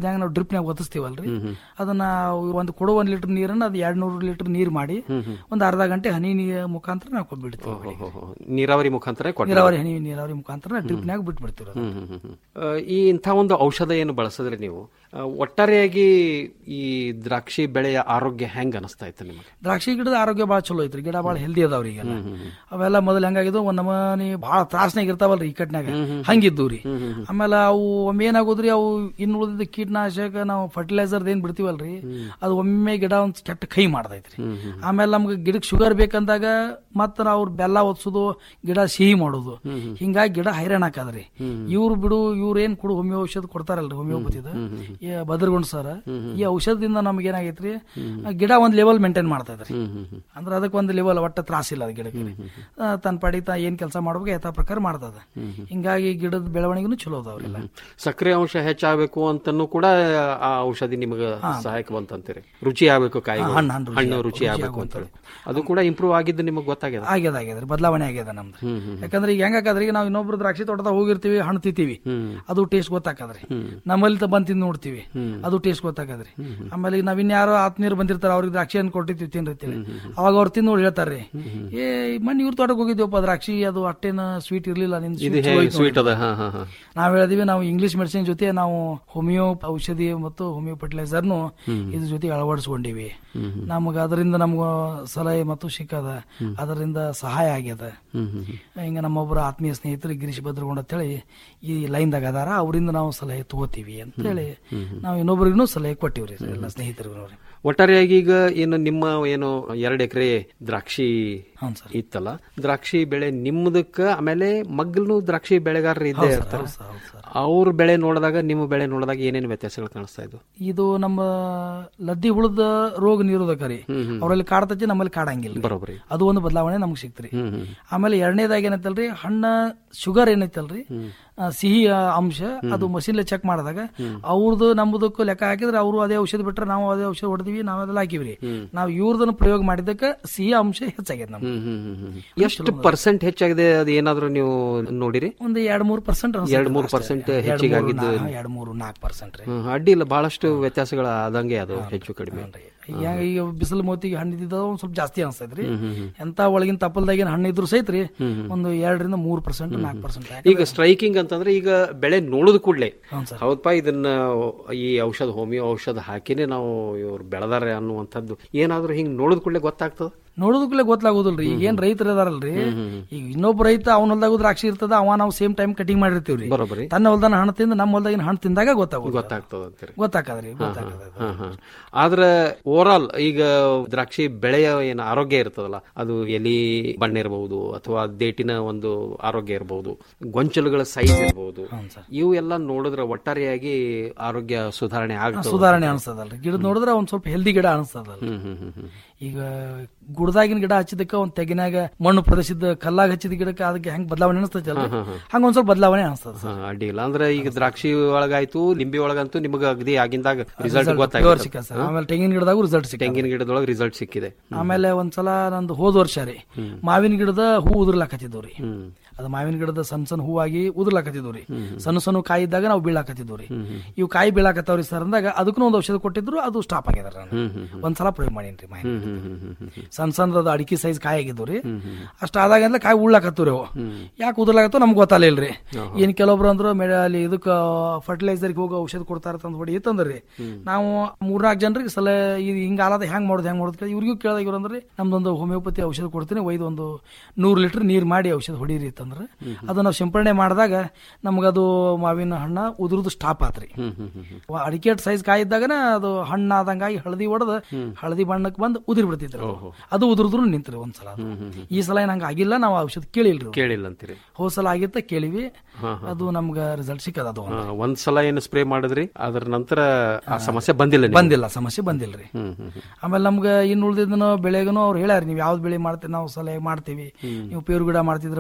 ಡ್ರಿಪ್ನಾಗ ಒತ್ತಿಸ್ತೀವಲ್ರಿ ಅದನ್ನ ಒಂದು ಕೊಡೋ ಒಂದ್ ಲೀಟರ್ ನೀರನ್ನ ಅದು ಎರಡ್ ನೂರು ಲೀಟರ್ ನೀರ್ ಮಾಡಿ ಒಂದ್ ಅರ್ಧ ಗಂಟೆ ಹನಿ ನೀರ್ ಮುಖಾಂತರ ನಾವು ಕೊಟ್ಬಿಡ್ತೀವಿ ಬೆಳೆಗೆ. ನೀರಾವರಿ ಮುಖಾಂತರ ಕೊಟ್ಟ ನೀರಾವರಿ ಹನಿ ನೀರಾವರಿ ಮುಖಾಂತರ ಡ್ರಿಪ್ನಾಗ ಬಿಟ್ಬಿಡ್ತೀವಿ ಅದು. ಹ್ಮ್, ಹ್ಮ್, ಹ್ಮ್, ಹ್ಮ್. ಆ, ಈ ಇಂಥ ಒಂದು ಔಷಧ ಏನು ಬಳಸಿದ್ರೆ ನೀವು ಆ, ಒಟ್ಟಾರೆಯಾಗಿ ಈ ದ್ರಾಕ್ಷಿ ಬೆಳೆಯ ಆರೋಗ್ಯ ಹೆಂಗ್ ಅನಿಸ್ತಾ ಇತ್ತು ನಿಮಗೆ ದ್ರಾಕ್ಷಿ ಗಿಡದ ಆರೋಗ್ಯ ಭಾಳ ಚಲೋ ಐತ್ರಿ ಗಿಡ ಭಾಳ ಹೆಲ್ದಿ ಅದಾವ್ರಿ ಈಗೆಲ್ಲ ಅವೆಲ್ಲ ಮೊದಲು ಹೆಂಗಾಗಿದ್ವು ಒಂದ್ ನಮನಿ ಭಾಳ ತ್ರಾಸ್ನಾಗ ಇರ್ತಾವಲ್ರಿ ಈ ಕಟ್ನಾಗ ಹಂಗಿದ್ದು ರೀ ಆಮೇಲೆ ಅವು ಒಮ್ಮೆ ಏನಾಗೋದ್ರಿ ಅವು ಇನ್ನು ಉಳಿದಿದ್ದ ಕೀಟನಾಶಕ ನಾವು ಫರ್ಟಿಲೈಸರ್ ಏನ್ ಬಿಡ್ತೀವಲ್ರಿ ಅದು ಒಮ್ಮೆ ಗಿಡ ಒಂದ್ ಕೆಟ್ಟ ಕೈ ಮಾಡ್ದೈತ್ರಿ ಆಮೇಲೆ ನಮ್ಗೆ ಗಿಡಕ್ಕೆ ಶುಗರ್ ಬೇಕಂದಾಗ ಮತ್ತ ಅವ್ರ ಬೆಲ್ಲ ಒತ್ಸೋದು ಗಿಡ ಸಿಹಿ ಮಾಡೋದು ಹಿಂಗಾಗಿ ಗಿಡ ಹೈರಾಣ ಹಾಕದ್ರಿ ಇವ್ರು ಬಿಡು ಇವ್ರು ಏನ್ ಕೊಡು ಹೋಮಿಯೋ ಔಷಧ ಕೊಡ್ತಾರಲ್ರಿ ಹೋಮಿಯೋಪತಿದ ಬದರ್ಗೊಂಡ್ ಸರ್ ಈ ಔಷಧದಿಂದ ನಮ್ಗೆ ಏನಾಗೈತ್ರಿ ಗಿಡ ಒಂದ್ ಲೆವೆಲ್ ಮೇಂಟೈನ್ ಮಾಡ್ತಾ ಇದ್ರಿ ಅಂದ್ರೆ ಅದಕ್ಕೆ ಒಂದು ಲೆವೆಲ್ ಒಟ್ಟ ತ್ರಾಸಿಲ್ಲ ಅದು ಗಿಡಕ್ಕೆ ಆ, ತನ್ನ ಪಾಡಿ ತಾ ಏನ್ ಕೆಲಸ ಮಾಡ್ಬೇಕು ಯಥಾ ಪ್ರಕಾರ ಮಾಡ್ತದ ಹಿಂಗಾಗಿ ಗಿಡದ ಬೆಳವಣಿಗೆನು ಚಲೋ ಅದಾವ್ರಿಲ್ಲ ಸಕ್ಕರೆ ಅಂಶ ಹೆಚ್ಚಾಗಬೇಕು ಅಂತನೂ ಕೂಡ ಆ ಔಷಧಿ ನಿಮಗೆ ಸಹಾಯಕ ಬಂತಂತೀರಿ ರುಚಿ ಆಗ್ಬೇಕು ಕಾಯಿ ಹಾ, ಹಣ್ಣು, ಹಣ್ಣು ರುಚಿ ಹಣ್ಣು ಆಗ್ಬೇಕು, ರುಚಿ ರುಚಿ ಆಗ್ಬೇಕು ಆಗ್ಬೇಕು ಅಂತ ಅದು ಕೂಡ ಇಂಪ್ರೂವ್ ಆಗಿದ್ದು ನಿಮಗೆ ಗೊತ್ತಾಗ್ಯದ ಆಗ್ಯದ ಆಗ್ಯದ್ರಿ ಬದಲಾವಣೆ ಆಗ್ಯದ ನಮ್ದು ಯಾಕಂದ್ರೆ ಈಗ ಹೆಂಗಾಕದ್ರಿ ಈಗ ನಾವು ಇನ್ನೊಬ್ರು ದ್ರಾಕ್ಷಿ ತೋಟದಾಗ ಹೋಗಿರ್ತೀವಿ ಹಣ್ಣು ತಿಂತೀವಿ ಅದು ಟೇಸ್ಟ್ ಗೊತ್ತಾಕದ್ರಿ ನಮ್ಮಲ್ಲಿ ತ ಬಂದ್ ತಿಂದು ನೋಡ್ತೀವಿ ಅದು ಟೇಸ್ಟ್ ಗೊತ್ತಾಕದ್ರಿ ಆಮೇಲೆ ಈಗ ನಾವ್ ಇನ್ಯಾರೋ ಆತ್ಮೀಯರು ಬಂದಿರ್ತಾರ ಅವ್ರಿಗೆ ದ್ರಾಕ್ಷಿ ಹಣ್ಣು ಕೊಟ್ಟಿರ್ತೀವಿ ತಿನ್ನಿರ್ತೀವಿ ಅವಾಗ ಅವ್ರು ತಿಂದು ನೋಡಿ ಹೇಳ್ತಾರ್ರಿ ಏ ಮಣ್ಣಿ ಇವ್ರ ತೋಟಕ್ಕೆ ಹೋಗಿದ್ವಪ್ಪ ದ್ರಾಕ್ಷಿ ಅದು ಅಷ್ಟೇನ ಸ್ವೀಟ್ ಇರ್ಲಿಲ್ಲ ನಿನ್ ಇದು ಹೇಗೆ ಸ್ವೀಟ್ ಅದ ಹಾ ಹಾ ಹಾ ನಾವ್ ಹೇಳಿದ್ವಿ ನಾವು ಇಂಗ್ಲಿಷ್ ಮೆಡಿಸಿನ್ ಜೊತೆ ನಾವು ಹೋಮಿಯೋ ಔಷಧಿ ಮತ್ತು ಹೋಮಿಯೋ ಫರ್ಟಿಲೈಸರ್ನು ಇದ್ರ ಜೊತೆ ಅಳವಡಿಸ್ಕೊಂಡಿವಿ ನಮಗ ಅದರಿಂದ ನಮ್ಗ ಸಲಹೆ ಮತ್ತು ಸಿಕ್ಕದ ಅದರಿಂದ ಸಹಾಯ ಆಗ್ಯದ ಹಿಂಗ ನಮ್ಮೊಬ್ಬರ ಆತ್ಮೀಯ ಸ್ನೇಹಿತರು ಗಿರೀಶ್ ಭದ್ರಗೊಂಡ ಅಂತೇಳಿ ಈ ಲೈನ್ದಾಗ ಅದಾರ ಅವರಿಂದ ನಾವು ಸಲಹೆ ತಗೋತೀವಿ ಅಂತೇಳಿ ನಾವು ಇನ್ನೊಬ್ರಿಗೂ ಸಲಹೆ ಕೊಟ್ಟಿವ್ರಿ ಎಲ್ಲ ಸ್ನೇಹಿತರಿಗೂ ಒಟ್ಟಾರೆಯಾಗಿ ಈಗ ಏನು ನಿಮ್ಮ ಏನು ಎರಡು ಎಕರೆ ದ್ರಾಕ್ಷಿ ಇತ್ತಲ್ಲ ದ್ರಾಕ್ಷಿ ಬೆಳೆ ನಿಮ್ಮದಕ್ಕ ಆಮೇಲೆ ಮಗ್ಗಲ್ನು ದ್ರಾಕ್ಷಿ ಬೆಳೆಗಾರರು ಇದ್ದೇ ಹೌದ್ ಸರ್, ಇರ್ತಾರೆ ಹೌದ್ ಸರ್, ಹೌದ್ ಸರ್. ಅವ್ರ ಬೆಳೆ ನೋಡಿದಾಗ ನಿಮ್ಮ ಬೆಳೆ ನೋಡಿದಾಗ ಏನೇನು ವ್ಯತ್ಯಾಸಗಳು ಕಾಣಿಸ್ತಾ ಇದ್ವು ಇದು ನಮ್ಮ ಲದ್ದಿ ಹುಳದ ರೋಗ ನಿರೋಧಕ ರೀ ಅವರಲ್ಲಿ ಕಾಡ್ತೈತಿ ನಮ್ಮಲ್ಲಿ ಕಾಡಂಗಿಲ್ಲ ಬರೋಬ್ರಿ ಅದು ಒಂದು ಬದಲಾವಣೆ ನಮ್ಗೆ ಸಿಕ್ತ್ರಿ ಆಮೇಲೆ ಎರಡನೇದಾಗಿ ಏನೈತಲ್ರಿ ಹಣ್ಣ ಶುಗರ್ ಏನೈತಲ್ರಿ ಆ, ಸಿಹಿ ಆ, ಅಂಶ ಅದು ಮಷಿನ್ ಚೆಕ್ ಮಾಡಿದಾಗ ಅವ್ರದ್ದು ನಮ್ಮದಕ್ಕೂ ಲೆಕ್ಕ ಹಾಕಿದ್ರೆ ಅವರು ಅದೇ ಔಷಧ ಬಿಟ್ರೆ ನಾವು ಅದೇ ಔಷಧ ಹೊಡೆದಿವಿ ನಾವ್ ಅದೆಲ್ಲ ಹಾಕಿವ್ರಿ ನಾವು ಇವ್ರದನ್ನ ಪ್ರಯೋಗ ಮಾಡಿದಕ್ಕೆ ಸಿಹಿ ಅಂಶ ಹೆಚ್ಚಾಗ್ಯದ ನಮ್ಗೆ ಎಷ್ಟು ಪರ್ಸೆಂಟ್ ಹೆಚ್ಚಾಗಿದೆ ಅದು ಏನಾದ್ರು ನೀವು ನೋಡಿರಿ ಒಂದು ಎರಡ್ ಮೂರ್ ಪರ್ಸೆಂಟ್ ಎರಡ್ ಮೂರ್ ಪರ್ಸೆಂಟ್ ಹೆಚ್ಚಿಗೆ ಆಗಿದ್ದು ಎರಡ್ ಮೂರು ನಾಲ್ಕು ಪರ್ಸೆಂಟ್ ರೀ ಹ್ಮ್, ಅಡ್ಡಿ ಇಲ್ಲ ಬಹಳಷ್ಟು ವ್ಯತ್ಯಾಸಗಳ ಆದಂಗೆ ಅದು ಹೆಚ್ಚು ಕಡಿಮೆ ಈಗ ಈಗ ಬಿಸಿಲು ಮೋತಿಗೆ ಹಣ್ಣು ಇದ್ದಿದ್ದ ಒಂದ್ ಸ್ವಲ್ಪ ಜಾಸ್ತಿ ಅನ್ಸ್ತೈತ್ರಿ ಎಂತ ಒಳಗಿನ ತಪ್ಪಲ್ದಾಗಿನ ಹಣ್ಣು ಇದ್ರು ಸಹಿತ ರೀ ಒಂದು ಎರಡರಿಂದ ಮೂರ್ ಪರ್ಸೆಂಟ್ ನಾಲ್ಕು ಪರ್ಸೆಂಟ್ ಈಗ ಸ್ಟ್ರೈಕಿಂಗ್ ಅಂತಂದ್ರೆ ಈಗ ಬೆಳೆ ನೋಡಿದ ಕೂಡಲೇ ಹೌದಪ್ಪ ಇದನ್ನ ಈ ಔಷಧ ಹೋಮಿಯೋ ಔಷಧ ಹಾಕಿನೇ ನಾವು ಇವ್ರು ಬೆಳೆದಾರೆ ಅನ್ನುವಂಥದ್ದು ಏನಾದ್ರೂ ಹಿಂಗ್ ನೋಡಿದ ಕೂಡಲೇ ಗೊತ್ತಾಗ್ತದ ನೋಡೋದಕ್ಕೂ ಗೊತ್ತಾಗೋದಿಲ್ರಿ ಈಗ ಏನ್ ರೈತರು ಅದಾರಲ್ರಿ ಈಗ ಇನ್ನೊಬ್ಬ ರೈತ ಅವನ ಹೊಲ್ದಾಗ ದ್ರಾಕ್ಷಿ ಇರ್ತದ ಅವ ನಾವು ಸೇಮ್ ಟೈಮ್ ಕಟಿಂಗ್ ಮಾಡಿರ್ತೀವ್ರಿ ಬರೋಬ್ಬರಿ ತನ್ನ ಹೊಲ್ದಾನ ಹಣ್ಣು ತಿಂದು ನಮ್ಮ ಹೊಲ್ದಾಗಿನ ಹಣ್ಣು ತಿಂದಾಗ ಗೊತ್ತಾಗೋದು ಗೊತ್ತಾಗ್ತದ ಅಂತೀರಿ ಗೊತ್ತಾಕದ್ರಿ ಗೊತ್ತಾಕದ ಹಾ, ಹಾ. ಆದ್ರ ಓವರ್ ಆಲ್ ಈಗ ದ್ರಾಕ್ಷಿ ಬೆಳೆಯ ಏನು ಆರೋಗ್ಯ ಇರ್ತದಲ್ಲ ಅದು ಎಲಿ ಬಣ್ಣ ಇರಬಹುದು ಅಥವಾ ದೇಟಿನ ಒಂದು ಆರೋಗ್ಯ ಇರಬಹುದು ಗೊಂಚಲುಗಳ ಸೈಜ್ ಇರಬಹುದು ಇವು ಎಲ್ಲ ನೋಡಿದ್ರೆ ಒಟ್ಟಾರೆಯಾಗಿ ಆರೋಗ್ಯ ಸುಧಾರಣೆ ಆಗ್ತದೆ ಸುಧಾರಣೆ ಅನಿಸ್ತದಲ್ರಿ ಗಿಡ ನೋಡಿದ್ರೆ ಒಂದ್ ಸ್ವಲ್ಪ ಹೆಲ್ದಿ ಗಿಡ ಅನಿಸ್ತದಲ್ರಿ ಹ್ಮ್ ಹ್ಮ್ ಹ್ಮ್ ಹ್ಮ್ ಈಗ ಗುಡ್ದಾಗಿನ ಗಿಡ ಹಚ್ಚಿದಕ್ಕ ಒಂದ್ ತೆಗಿನಾಗ ಮಣ್ಣು ಪ್ರದೇಶದ ಕಲ್ಲಾಗ ಹಚ್ಚಿದ ಗಿಡಕ್ಕೆ ಅದಕ್ಕೆ ಹೆಂಗ್ ಬದಲಾವಣೆ ಅನಿಸ್ತೈತಲ್ರಿ ಹಂಗ ಒಂದ್ ಸ್ವಲ್ಪ ಬದಲಾವಣೆ ಅನಿಸ್ತದ ಹಾ, ಅಡ್ಡಿ ಇಲ್ಲ ಅಂದ್ರೆ ಈಗ ದ್ರಾಕ್ಷಿ ಒಳಗಾಯ್ತು ಲಿಂಬಿ ಒಳಗಂತೂ ನಿಮಗೆ ಅಗದಿ ಆಗಿಂದಾಗ ರಿಸಲ್ಟ್ Result pure ಸಿಕ್ಕ ಸರ್. ಆಮೇಲೆ ತೆಂಗಿನ ಗಿಡದಾಗೂ ರಿಸಲ್ಟ್ ಸಿಕ್ಕ ತೆಂಗಿನ ಗಿಡದೊಳಗೆ ರಿಸಲ್ಟ್ ಸಿಕ್ಕಿದೆ ಆಮೇಲೆ ಒಂದ್ಸಲ ನಂದು ಹೋದ ವರ್ಷ ರೀ ಮಾವಿನ ಗಿಡದ ಹೂ ಉದುರ್ಲಾಕತ್ತಿದ್ವು ರೀ ಅದು ಮಾವಿನ ಗಿಡದ ಸಣ್ಣ ಸಣ್ಣ ಹೂವಾಗಿ ಉದುರ್ಲಾಕತ್ತಿದ್ವು ರೀ ಸಣ್ಣ ಸಣ್ಣ ಕಾಯಿ ಇದ್ದಾಗ ನಾವು ಬೀಳಾಕತ್ತಿದ್ವು ರೀ ಇವು ಕಾಯಿ ಬೀಳಾಕತ್ತಾವ್ರಿ ಸರ್ ಅಂದಾಗ ಅದಕ್ಕೂ ಒಂದು ಔಷಧ ಕೊಟ್ಟಿದ್ರು ಅದು ಸ್ಟಾಪ್ ಆಗ್ಯದ ನಾನು ಒಂದ್ಸಲ ಪ್ರಯೋಗ ಮಾಡೀನಿ ಮಾವಿನ ಸಣ್ಣ ಸಣ್ಣದ ಅಡಿಕೆ ಸೈಜ್ ಕಾಯಿ ಆಗಿದ್ವು ರೀ ಅಷ್ಟ ಆದಾಗ ಅಂದ್ರೆ ಕಾಯಿ ಉಳ್ಳಾಕತ್ತು ರೀ ಅವು ಯಾಕೆ ಉದುರ್ಲಾಕತ್ತೋ ನಮ್ಗೆ ಗೊತ್ತಾಗಲಿಲ್ಲ ಇಲ್ರಿ ಏನ್ ಕೆಲವೊಬ್ರು ಅಂದ್ರು ಮೇಡ ಅಲ್ಲಿ ಇದಕ್ಕ ಫರ್ಟಿಲೈಸರ್ಗೆ ಹೋಗೋ ಔಷಧ ಕೊಡ್ತಾರ ತಂದ್ ಹೊಡಿ ಇತ್ತಂದ್ರಿ ನಾವು ಮೂರ್ನಾಲ್ಕು ಜನರಿಗೆ ಸಲ ಇದು ಹಿಂಗ ಆಲದ ಹೆಂಗ್ ಮಾಡೋದು ಹೆಂಗ್ ಮಾಡೋದು ಕೇಳಿ ಇವ್ರಿಗೂ ಕೇಳಿದಾಗ ಇವ್ರು ಅಂದ್ರೆ ನಮ್ದೊಂದು ಹೋಮಿಯೋಪತಿ ಔಷಧ ಕೊಡ್ತೀನಿ ಒಯ್ದು ಒಂದು ನೂರು ಲೀಟರ್ ನೀರ್ ಮಾಡಿ ಔಷಧ ಹೊಡೀರಿ ಅಂತಂದ್ರೆ ಅದು ನಾವು ಸಿಂಪಡಣೆ ಮಾಡಿದಾಗ ನಮ್ಗದು ಮಾವಿನ ಹಣ್ಣ ಉದುರುದು ಸ್ಟಾಪ್ ಆತ್ರಿ ಅಡಿಕೆ ಸೈಜ್ ಕಾಯಿ ಇದ್ದಾಗನ ಅದು ಹಣ್ಣಾದಂಗಾಗಿ ಹಳದಿ ಹೊಡೆದ ಹಳದಿ ಬಣ್ಣಕ್ಕೆ ಬಂದು ಉದಿರಿ ಬಿಡ್ತಿದ್ರು ಅದು ಉದುರಿದ್ರು ನಿಂತ್ರಿ ಒಂದ್ಸಲ ಅದು. ಈ ಸಲ ಏನ್ ಹಂಗ ಆಗಿಲ್ಲ ನಾವು ಔಷಧ ಕೇಳಿಲ್ರಿ ಕೇಳಿಲ್ಲ ಅಂತೀರಿ ಹೋದ್ ಸಲ ಆಗಿತ್ತ ಕೇಳಿವಿ ಹಾ, ಅದು ನಮ್ಗ ರಿಸಲ್ಟ್ ಸಿಕ್ಕದ ಅದು ಹಾ, ಒಂದ್ ಸಲ ಏನು ಸ್ಪ್ರೇ ಮಾಡಿದ್ರಿ ಅದ್ರ ನಂತರ ಆ ಸಮಸ್ಯೆ ಬಂದಿಲ್ಲ ನಿಮ್ಗೆ? ಬಂದಿಲ್ಲ ಸಮಸ್ಯೆ ಬಂದಿಲ್ರಿ ಹ್ಮ್ ಹ್ಮ್ ಹ್ಮ್. ಆಮೇಲೆ ನಮ್ಗ ಇನ್ನು ಉಳಿದಿದ್ದನು ಬೆಳೆಗನು ಅವ್ರು ಹೇಳ್ಯಾರ ನೀವು ಯಾವ್ದು ಬೆಳೆ ಮಾಡ್ತೀವಿ ನಾವು ಸಲಹೆ ಮಾಡ್ತೀವಿ ನೀವು ಪೇರು ಗಿಡ ಮಾಡ್ತಿದ್ರೆ ಮಾಡ್ರಿ ಚಿಕ್ಕು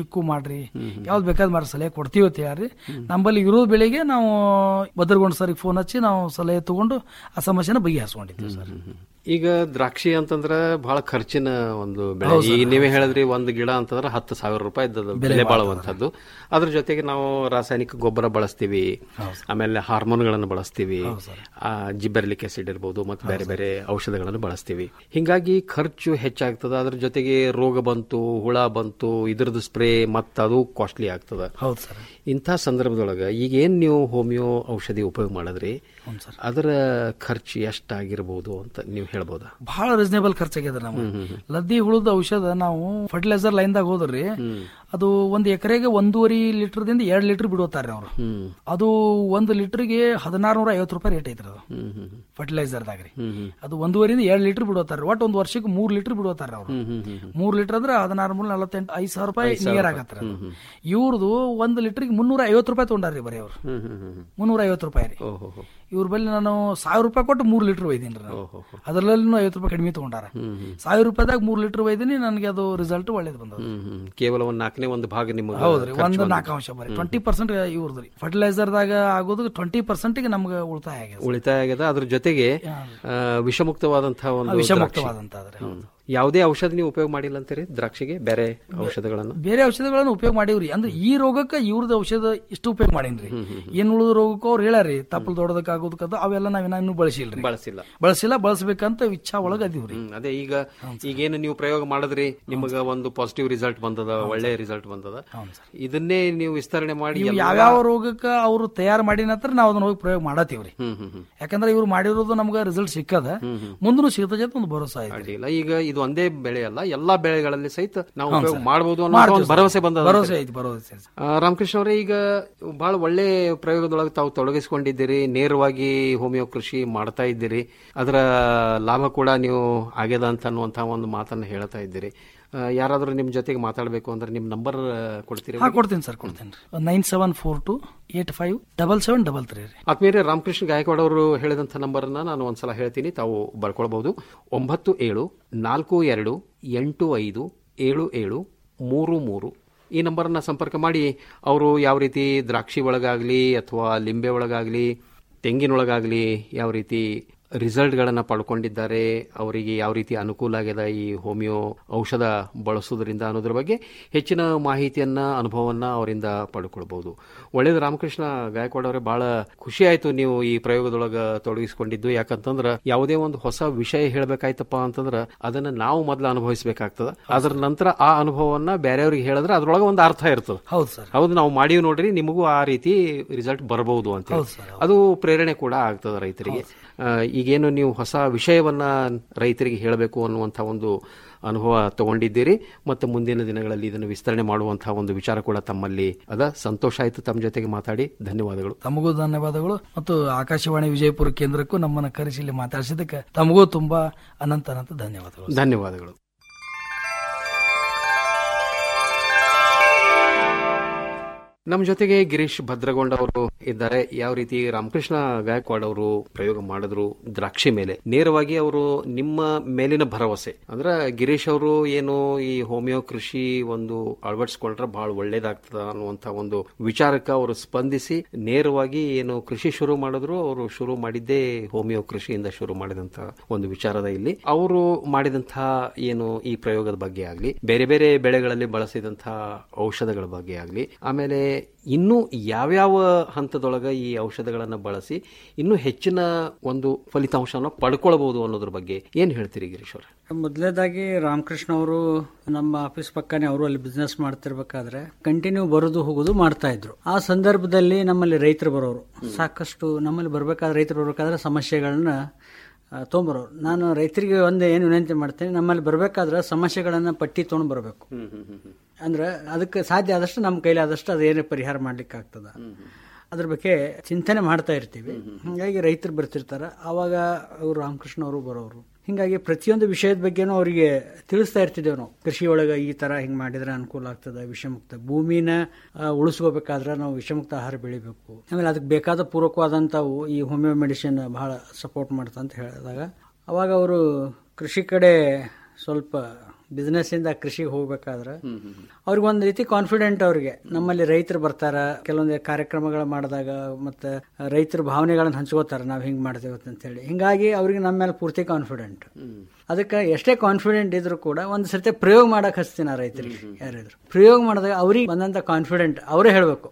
ಚಿಕ್ಕು ಮಾಡ್ರಿ ಯಾವ್ದು ಬೇಕಾದ್ ಮಾಡ್ರಿ ಸಲಹೆ ಕೊಡ್ತೀವಿ ಅಂತ ಹೇಳ್ರಿ ನಮ್ಮಲ್ಲಿ ಇರೋ ಬೆಳೆಗೆ ನಾವು ಭದ್ರಗೊಂಡ್ ಸರ್ಗೆ ಫೋನ್ ಹಚ್ಚಿ ನಾವು ಸಲಹೆ ತಗೊಂಡು ಆ ಸಮಸ್ಯೆನ ಬಗೆಹರಿಸ್ಕೊಂಡಿದ್ದೀವಿ ಸರ್ ಈಗ ದ್ರಾಕ್ಷಿ ಅಂತಂದ್ರ ಬಹಳ ಖರ್ಚಿನ ಒಂದು ಬೆಳೆ ಹೌದು ಈಗ ಸರ್, ನೀವೇ ಹೇಳಿದ್ರಿ ಒಂದು ಗಿಡ ಅಂತಂದ್ರೆ ಹತ್ತು ಸಾವಿರ ರೂಪಾಯಿ ಬೆಲೆ ಬಾಳುವಂತದ್ದು ಅದ್ರ ಜೊತೆಗೆ ನಾವು ರಾಸಾಯನಿಕ ಗೊಬ್ಬರ ಬಳಸ್ತೀವಿ ಆಮೇಲೆ ಹಾರ್ಮೋನ್ಗಳನ್ನು ಬಳಸ್ತೀವಿ ಆ ಜಿಬ್ಬೆರ್ಲಿಕ್ ಆಸಿಡ್ ಇರ್ಬೋದು ಮತ್ತು ಬೇರೆ ಬೇರೆ ಔಷಧಗಳನ್ನು ಬಳಸ್ತೀವಿ ಹಿಂಗಾಗಿ ಖರ್ಚು ಹೆಚ್ಚಾಗ್ತದ ಅದ್ರ ಜೊತೆಗೆ ರೋಗ ಬಂತು ಹುಳ ಬಂತು ಇದ್ರದ್ದು ಸ್ಪ್ರೇ ಮತ್ತ ಅದು ಕಾಸ್ಟ್ಲಿ ಆಗ್ತದ ಹೌದು ಸರ್ ಇಂಥ ಸಂದರ್ಭದೊಳಗ ಈಗ ಏನ್ ನೀವು ಹೋಮಿಯೋ ಔಷಧಿ ಉಪಯೋಗ ಮಾಡಿದ್ರಿ ಅದರ ಖರ್ಚು ಎಷ್ಟಾಗಿರ್ಬೋದು ಅಂತ ನೀವು ಹೇಳ್ಬೋದಾ ಬಹಳ ರೀಸನೇಬಲ್ ಖರ್ಚಾಗ್ಯದ ನಾವು ಲದ್ದಿ ಹುಳದ ಔಷಧ ನಾವು ಫರ್ಟಿಲೈಸರ್ ಲೈನ್ದಾಗ ಹೋದ್ರಿ ಅದು ಒಂದು ಎಕರೆಗೆ ಒಂದೂವರೆ ಲೀಟರ್ದಿಂದ ಎರಡ್ ಲೀಟರ್ ಬಿಡುತ್ತಾರೆ ಅವರು ಅದು ಒಂದು ಲೀಟರ್ಗೆ ಹದಿನಾರು ನೂರ ಐವತ್ತು ರೂಪಾಯಿ ರೇಟ್ ಐತ್ರಿ ಅದು ಫರ್ಟಿಲೈಸರ್ದಾಗ ರೀ ಅದು ಒಂದೂವರೆಯಿಂದ ಎರಡ್ ಲೀಟರ್ ಬಿಡುತ್ತಾರೆ ಒಟ್ಟು ಒಂದು ವರ್ಷಕ್ಕೆ ಮೂರ್ ಲೀಟರ್ ಬಿಡುತ್ತಾರೆ ಅವರು ಮೂರ್ ಲೀಟರ್ ಅಂದ್ರೆ ಹದಿನಾರು ಮೂರ್ ನಲವತ್ತೆಂಟು ಐದು ಸಾವಿರ ರೂಪಾಯಿ ಐದ್ ಸಾವಿರ ನಿಯರ್ ರೂಪಾಯಿ. ಆಗತ್ತೆ ಅದು ಇವ್ರದ್ದು ಒಂದು ಲೀಟರ್ಗೆ ಮುನ್ನೂರ ಐವತ್ತು ರೂಪಾಯಿ ತೊಗೊಂಡಾರ್ರಿ ಬರೀ ಅವರು ಮುನ್ನೂರ ಐವತ್ತು ರೂಪಾಯಿ ರೀ ಇವ್ರ ಬಲ್ಲಿ ನಾನು ಸಾವಿರ ರೂಪಾಯಿ ಕೊಟ್ಟು ಮೂರ್ ಲೀಟರ್ ಒಯ್ದೀನಿ ರೀ ನಾನು ಅದರಲ್ಲೂ ಐವತ್ತು ರೂಪಾಯಿ ಕಡಿಮೆ ತಗೊಂಡಾರ ಸಾವಿರ ರೂಪಾಯಿದಾಗ ಮೂರ್ ಲೀಟರ್ ಒಯ್ದೀನಿ ನನಗೆ ಅದು ರಿಸಲ್ಟ್ ಒಳ್ಳೇದು ಬಂದದ ಕೇವಲ ಒಂದ್ ನಾಲ್ಕನೇ ಒಂದು ಭಾಗ ನಿಮಗೆ ಹೌದ್ರಿ ಒಂದು ನಾಲ್ಕು ಅಂಶ ಬರೀ ಟ್ವೆಂಟಿ ಪರ್ಸೆಂಟ್ ಇವ್ರದ್ರಿ ಫರ್ಟಿಲೈಸರ್ದಾಗ ಆಗೋದು ಟ್ವೆಂಟಿ ಪರ್ಸೆಂಟ್ಗೆ ನಮ್ಗೆ ಉಳಿತಾಯ ಆಗಿದೆ ಉಳಿತಾಯ ಆಗ್ಯದ ಅದ್ರ ಜೊತೆಗೆ ಆ, ವಿಷಮುಕ್ತವಾದಂತಹ ಒಂದು ವಿಷಮುಕ್ತವಾದಂತ ದ್ರಾಕ್ಷಿ. ಹ್ಮ್. ಯಾವುದೇ ಔಷಧ ನೀವು ಉಪಯೋಗ ಮಾಡಿಲ್ಲ ಅಂತೀರಿ ದ್ರಾಕ್ಷಿಗೆ ಬೇರೆ ಔಷಧಗಳನ್ನು ಬೇರೆ ಔಷಧಗಳನ್ನು ಉಪಯೋಗ ಮಾಡಿವ್ರಿ ಅಂದ್ರೆ ಈ ರೋಗಕ್ಕೆ ಇವ್ರದ್ದು ಔಷಧ ಇಷ್ಟು ಉಪಯೋಗ ಮಾಡೀನ್ರಿ ಏನ್ ಉಳಿದ ರೋಗಕ್ಕೂ ಅವ್ರು ಹೇಳ್ಯಾರಿ ತಪ್ಪಲ್ ದೊಡ್ಡದಕ್ಕೆ ಆಗೋದಕ್ಕದು ಅವೆಲ್ಲ ನಾವಿನ್ನ ಇನ್ನೂ ಬಳಸಿಲ್ರಿ ಬಳಸಿಲ್ಲ ಬಳಸಿಲ್ಲ ಬಳಸಬೇಕಂತ ಇಚ್ಛಾ ಒಳಗ ಅದೀವ್ರಿ ಹ್ಮ್, ಅದೇ ಈಗ ಈಗೇನು ನೀವು ಪ್ರಯೋಗ ಮಾಡಿದ್ರಿ ನಿಮಗ ಒಂದು ಪಾಸಿಟಿವ್ ರಿಸಲ್ಟ್ ಬಂದದ ಒಳ್ಳೆ ರಿಸಲ್ಟ್ ಬಂದದ ಇದನ್ನೇ ನೀವು ವಿಸ್ತರಣೆ ಮಾಡಿ ಇವು ಎಲ್ಲ- ಯಾವ್ಯಾವ ರೋಗಕ್ಕ ಅವ್ರು ತಯಾರು ಮಾಡಿ ನಂತರ ನಾವು ಅದನ್ನ ಹೋಗಿ ಪ್ರಯೋಗ ಮಾಡತ್ತೀವ್ರಿ ಹ್ಮ್ ಹ್ಮ್ ಹ್ಮ್ ಯಾಕಂದ್ರೆ ಇವ್ರು ಮಾಡಿರೋದು ನಮ್ಗೆ ರಿಸಲ್ಟ್ ಸಿಕ್ಕದ ಮುಂದೂ ಸಿಗ್ತದೆ ಅಂತ ಒಂದು ಭರೋಸಾ ಐತಿ ಅಡ್ಡಿಲ್ಲ ಈಗ ಇದು ಒಂದೇ ಬೆಳೆ ಅಲ್ಲ ಎಲ್ಲಾ ಬೆಳೆಗಳಲ್ಲಿ ಸಹಿತ ನಾವು ಹೌದು ಉಪಯೋಗ ಸರ್. ಮಾಡಬಹುದು ಅನ್ನೋ ಮಾಡ್ತೀವಿ ಒಂದು ಸರ್. ಭರವಸೆ ಬಂದದ ಭರವಸೆ ಐತಿ ಭರವಸೆ ಐತಿ. ಆ, ರಾಮಕೃಷ್ಣ ಅವರೇ ಈಗ ಬಹಳ ಒಳ್ಳೆ ಪ್ರಯೋಗದೊಳಗೆ ತಾವು ತೊಡಗಿಸಿಕೊಂಡಿದ್ದೀರಿ ನೇರವಾಗಿ ಹೋಮಿಯೋ ಕೃಷಿ ಮಾಡ್ತಾ ಇದ್ದೀರಿ ಅದರ ಲಾಭ ಕೂಡ ನೀವು ಆಗ್ಯದ ಅಂತ ಅನ್ನುವಂತಹ ಒಂದು ಮಾತನ್ನ ಹೇಳ್ತಾ ಇದ್ದೀರಿ ಆ, ಯಾರಾದ್ರೂ ನಿಮ್ ಜೊತೆಗೆ ಮಾತಾಡಬೇಕು ಅಂದ್ರೆ ನಿಮ್ ನಂಬರ್ ಕೊಡ್ತೀರಿ ಹಾ ಕೊಡ್ತೀನಿ ಸರ್ ಕೊಡ್ತೀನಿ nine seven four two eight five double seven double three ರೀ ಆತ್ಮೀಯರೇ ರಾಮಕೃಷ್ಣ ಗಾಯಕವಾಡ್ ಅವರು ಹೇಳಿದಂಥ ನಂಬರನ್ನ ನಾನು ಒಂದ್ಸಲ ಹೇಳ್ತೀನಿ ತಾವು ಬರ್ಕೊಳ್ಬಹುದು ಒಂಬತ್ತು ಏಳು ನಾಲ್ಕು ಎರಡು ಎಂಟು ಐದು ಏಳು ಏಳು ಮೂರು ಮೂರು ಈ ನಂಬರನ್ನ ಸಂಪರ್ಕ ಮಾಡಿ ಅವರು ಯಾವ ರೀತಿ ದ್ರಾಕ್ಷಿ ಒಳಗಾಗ್ಲಿ ಅಥವಾ ಲಿಂಬೆ ಒಳಗಾಗ್ಲಿ ತೆಂಗಿನೊಳಗಾಗ್ಲಿ ಯಾವ ರೀತಿ ರಿಸಲ್ಟ್ಗಳನ್ನು ಪಡ್ಕೊಂಡಿದ್ದಾರೆ ಅವರಿಗೆ ಯಾವ ರೀತಿ ಅನುಕೂಲ ಆಗಿದೆ ಈ ಹೋಮಿಯೋ ಔಷಧ ಬಳಸೋದ್ರಿಂದ ಅನ್ನೋದ್ರ ಬಗ್ಗೆ ಹೆಚ್ಚಿನ ಮಾಹಿತಿಯನ್ನ ಅನುಭವವನ್ನ ಅವರಿಂದ ಪಡ್ಕೊಳ್ಬಹುದು ಒಳ್ಳೇದು ರಾಮಕೃಷ್ಣ ಗಾಯಕವಾಡ್ ಅವರೇ ಬಹಳ ಖುಷಿ ಆಯ್ತು ನೀವು ಈ ಪ್ರಯೋಗದೊಳಗ ತೊಡಗಿಸಿಕೊಂಡಿದ್ದು ಯಾಕಂತಂದ್ರ ಯಾವುದೇ ಒಂದು ಹೊಸ ವಿಷಯ ಹೇಳ್ಬೇಕಾಯ್ತಪ್ಪ ಅಂತಂದ್ರ ಅದನ್ನ ನಾವು ಮೊದಲು ಅನುಭವಿಸಬೇಕಾಗ್ತದ ಅದರ ನಂತರ ಆ ಅನುಭವವನ್ನ ಬೇರೆಯವ್ರಿಗೆ ಹೇಳಿದ್ರೆ ಅದ್ರೊಳಗೆ ಒಂದು ಅರ್ಥ ಇರ್ತದೆ ಹೌದು ಸರ್ ಹೌದು ನಾವು ಮಾಡೀವಿ ನೋಡ್ರಿ ನಿಮಗೂ ಆ ರೀತಿ ರಿಸಲ್ಟ್ ಬರಬಹುದು ಅಂತ ಹೇಳಿ. ಹೌದು ಸರ್, ಅದು ಪ್ರೇರಣೆ ಕೂಡ ಆಗ್ತದೆ ರೈತರಿಗೆ ಆ, ಈಗೇನು ನೀವು ಹೊಸ ವಿಷಯವನ್ನ ರೈತರಿಗೆ ಹೇಳಬೇಕು ಅನ್ನುವಂಥ ಒಂದು ಅನುಭವ ತಗೊಂಡಿದ್ದೀರಿ ಮತ್ತು ಮುಂದಿನ ದಿನಗಳಲ್ಲಿ ಇದನ್ನು ವಿಸ್ತರಣೆ ಮಾಡುವಂತಹ ಒಂದು ವಿಚಾರ ಕೂಡ ತಮ್ಮಲ್ಲಿ ಅದ ಸಂತೋಷ ಆಯ್ತು ತಮ್ಮ ಜೊತೆಗೆ ಮಾತಾಡಿ ಧನ್ಯವಾದಗಳು ತಮಗೂ ಧನ್ಯವಾದಗಳು ಮತ್ತು ಆಕಾಶವಾಣಿ ವಿಜಯಪುರ ಕೇಂದ್ರಕ್ಕೂ ನಮ್ಮನ್ನ ಕರೆಸಿ ಇಲ್ಲಿ ಮಾತಾಡಿಸಿದ್ದಕ್ಕೆ ತಮಗೂ ತುಂಬಾ ಅನಂತ ಅನಂತ ಧನ್ಯವಾದಗಳು ಧನ್ಯವಾದಗಳು ನಮ್ಮ ಜೊತೆಗೆ ಗಿರೀಶ್ ಭದ್ರಗೊಂಡ ಅವರು ಇದ್ದಾರೆ ಯಾವ ರೀತಿ ರಾಮಕೃಷ್ಣ ಗಾಯಕ್ವಾಡ್ ಅವರು ಪ್ರಯೋಗ ಮಾಡಿದ್ರು ದ್ರಾಕ್ಷಿ ಮೇಲೆ ನೇರವಾಗಿ ಅವರು ನಿಮ್ಮ ಮೇಲಿನ ಭರವಸೆ ಅಂದ್ರೆ ಗಿರೀಶ್ ಅವರು ಏನು ಈ ಹೋಮಿಯೋ ಕೃಷಿ ಒಂದು ಅಳವಡಿಸ್ಕೊಂಡ್ರೆ ಬಹಳ ಒಳ್ಳೇದಾಗ್ತದ ಅನ್ನುವಂತ ಒಂದು ವಿಚಾರಕ್ಕೆ ಅವರು ಸ್ಪಂದಿಸಿ ನೇರವಾಗಿ ಏನು ಕೃಷಿ ಶುರು ಮಾಡಿದ್ರು ಅವರು ಶುರು ಮಾಡಿದ್ದೇ ಹೋಮಿಯೋ ಕೃಷಿಯಿಂದ ಶುರು ಮಾಡಿದಂತ ಒಂದು ವಿಚಾರದ ಇಲ್ಲಿ ಅವರು ಮಾಡಿದಂತಹ ಏನು ಈ ಪ್ರಯೋಗದ ಬಗ್ಗೆ ಆಗ್ಲಿ ಬೇರೆ ಬೇರೆ ಬೆಳೆಗಳಲ್ಲಿ ಬಳಸಿದಂತಹ ಔಷಧಗಳ ಬಗ್ಗೆ ಆಗ್ಲಿ ಆಮೇಲೆ ಇನ್ನೂ ಯಾವ್ಯಾವ ಹಂತದೊಳಗ ಈ ಔಷಧಗಳನ್ನ ಬಳಸಿ ಇನ್ನೂ ಹೆಚ್ಚಿನ ಒಂದು ಫಲಿತಾಂಶನ ಪಡ್ಕೊಳ್ಬಹುದು ಅನ್ನೋದ್ರ ಬಗ್ಗೆ ಏನ್ ಹೇಳ್ತೀರಿ ಗಿರೀಶ್ ಅವ್ರೆ ಮೊದಲನೇದಾಗಿ ರಾಮಕೃಷ್ಣ ಅವರು ನಮ್ಮ ಆಫೀಸ್ ಪಕ್ಕನೇ ಅವರು ಅಲ್ಲಿ ಬಿಸ್ನೆಸ್ ಮಾಡ್ತಿರ್ಬೇಕಾದ್ರೆ ಕಂಟಿನ್ಯೂ ಬರೋದು ಹೋಗೋದು ಮಾಡ್ತಾ ಇದ್ರು ಆ ಸಂದರ್ಭದಲ್ಲಿ ನಮ್ಮಲ್ಲಿ ರೈತರು ಬರೋರು ಸಾಕಷ್ಟು ನಮ್ಮಲ್ಲಿ ಬರ್ಬೇಕಾದ್ರೆ ರೈತರು ಬರ್ಬೇಕಾದ್ರೆ ಸಮಸ್ಯೆಗಳನ್ನ ಆ, ತೊಗೊಂಬರೋರು ನಾನು ರೈತರಿಗೆ ಒಂದು ಏನು ವಿನಂತಿ ಮಾಡ್ತೇನೆ ನಮ್ಮಲ್ಲಿ ಬರಬೇಕಾದ್ರೆ ಸಮಸ್ಯೆಗಳನ್ನ ಪಟ್ಟಿ ತೊಗೊಂಡು ಬರಬೇಕು ಅಂದ್ರೆ ಅದಕ್ಕೆ ಸಾಧ್ಯ ಆದಷ್ಟು ನಮ್ಮ ಕೈಲಿ ಆದಷ್ಟು ಅದೇನೇ ಪರಿಹಾರ ಮಾಡ್ಲಿಕ್ಕೆ ಆಗ್ತದ ಅದ್ರ ಬಗ್ಗೆ ಚಿಂತನೆ ಮಾಡ್ತಾ ಇರ್ತೀವಿ ಹಿಂಗಾಗಿ ರೈತರು ಬರ್ತಿರ್ತಾರ ಅವಾಗ ಅವರು ರಾಮಕೃಷ್ಣ ಅವರು ಬರೋರು ಹಿಂಗಾಗಿ ಪ್ರತಿಯೊಂದು ವಿಷಯದ ಬಗ್ಗೆನೂ ಅವರಿಗೆ ತಿಳಿಸ್ತಾ ಇರ್ತಿದ್ದೇವೆ ನಾವು ಕೃಷಿ ಒಳಗೆ ಈ ತರ ಹಿಂಗ್ ಮಾಡಿದ್ರೆ ಅನುಕೂಲ ಆಗ್ತದೆ ವಿಷಮುಕ್ತ ಭೂಮಿನ ಆ, ಉಳಿಸ್ಕೋಬೇಕಾದ್ರೆ ನಾವು ವಿಷಮುಕ್ತ ಆಹಾರ ಬೆಳಿಬೇಕು ಆಮೇಲೆ ಅದಕ್ಕೆ ಬೇಕಾದ ಪೂರಕವಾದಂಥವು ಈ ಹೋಮಿಯೋ ಮೆಡಿಸಿನ್ ಬಹಳ ಸಪೋರ್ಟ್ ಮಾಡ್ತಾ ಅಂತ ಹೇಳಿದಾಗ ಅವಾಗ ಅವರು ಕೃಷಿ ಕಡೆ ಸ್ವಲ್ಪ ಬಿಸ್ನೆಸ್ ಇಂದ ಕೃಷಿಗೆ ಹೋಗ್ಬೇಕಾದ್ರೆ ಅವ್ರಿಗೆ ಒಂದ್ ರೀತಿ ಕಾನ್ಫಿಡೆಂಟ್ ಅವ್ರಿಗೆ ನಮ್ಮಲ್ಲಿ ರೈತರು ಬರ್ತಾರ ಕೆಲವೊಂದು ಕಾರ್ಯಕ್ರಮಗಳು ಮಾಡಿದಾಗ ಮತ್ತೆ ರೈತರ ಭಾವನೆಗಳನ್ನ ಹಂಚ್ಕೋತಾರ ನಾವ್ ಹಿಂಗ್ ಮಾಡ್ತೇವೆ ಅಂತ ಹೇಳಿ ಹಿಂಗಾಗಿ ಅವ್ರಿಗೆ ನಮ್ಮ ಮೇಲೆ ಪೂರ್ತಿ ಕಾನ್ಫಿಡೆಂಟ್ ಅದಕ್ಕೆ ಎಷ್ಟೇ ಕಾನ್ಫಿಡೆಂಟ್ ಇದ್ರು ಕೂಡ ಒಂದ್ ಸರ್ತಿ ಪ್ರಯೋಗ ಮಾಡಕ್ ಹಚ್ತೀನಿ ಆ ರೈತರಿಗೆ ಯಾರಿದ್ರು ಪ್ರಯೋಗ ಮಾಡಿದಾಗ ಅವ್ರಿಗೆ ಬಂದಂತ ಕಾನ್ಫಿಡೆಂಟ್ ಅವರೇ ಹೇಳ್ಬೇಕು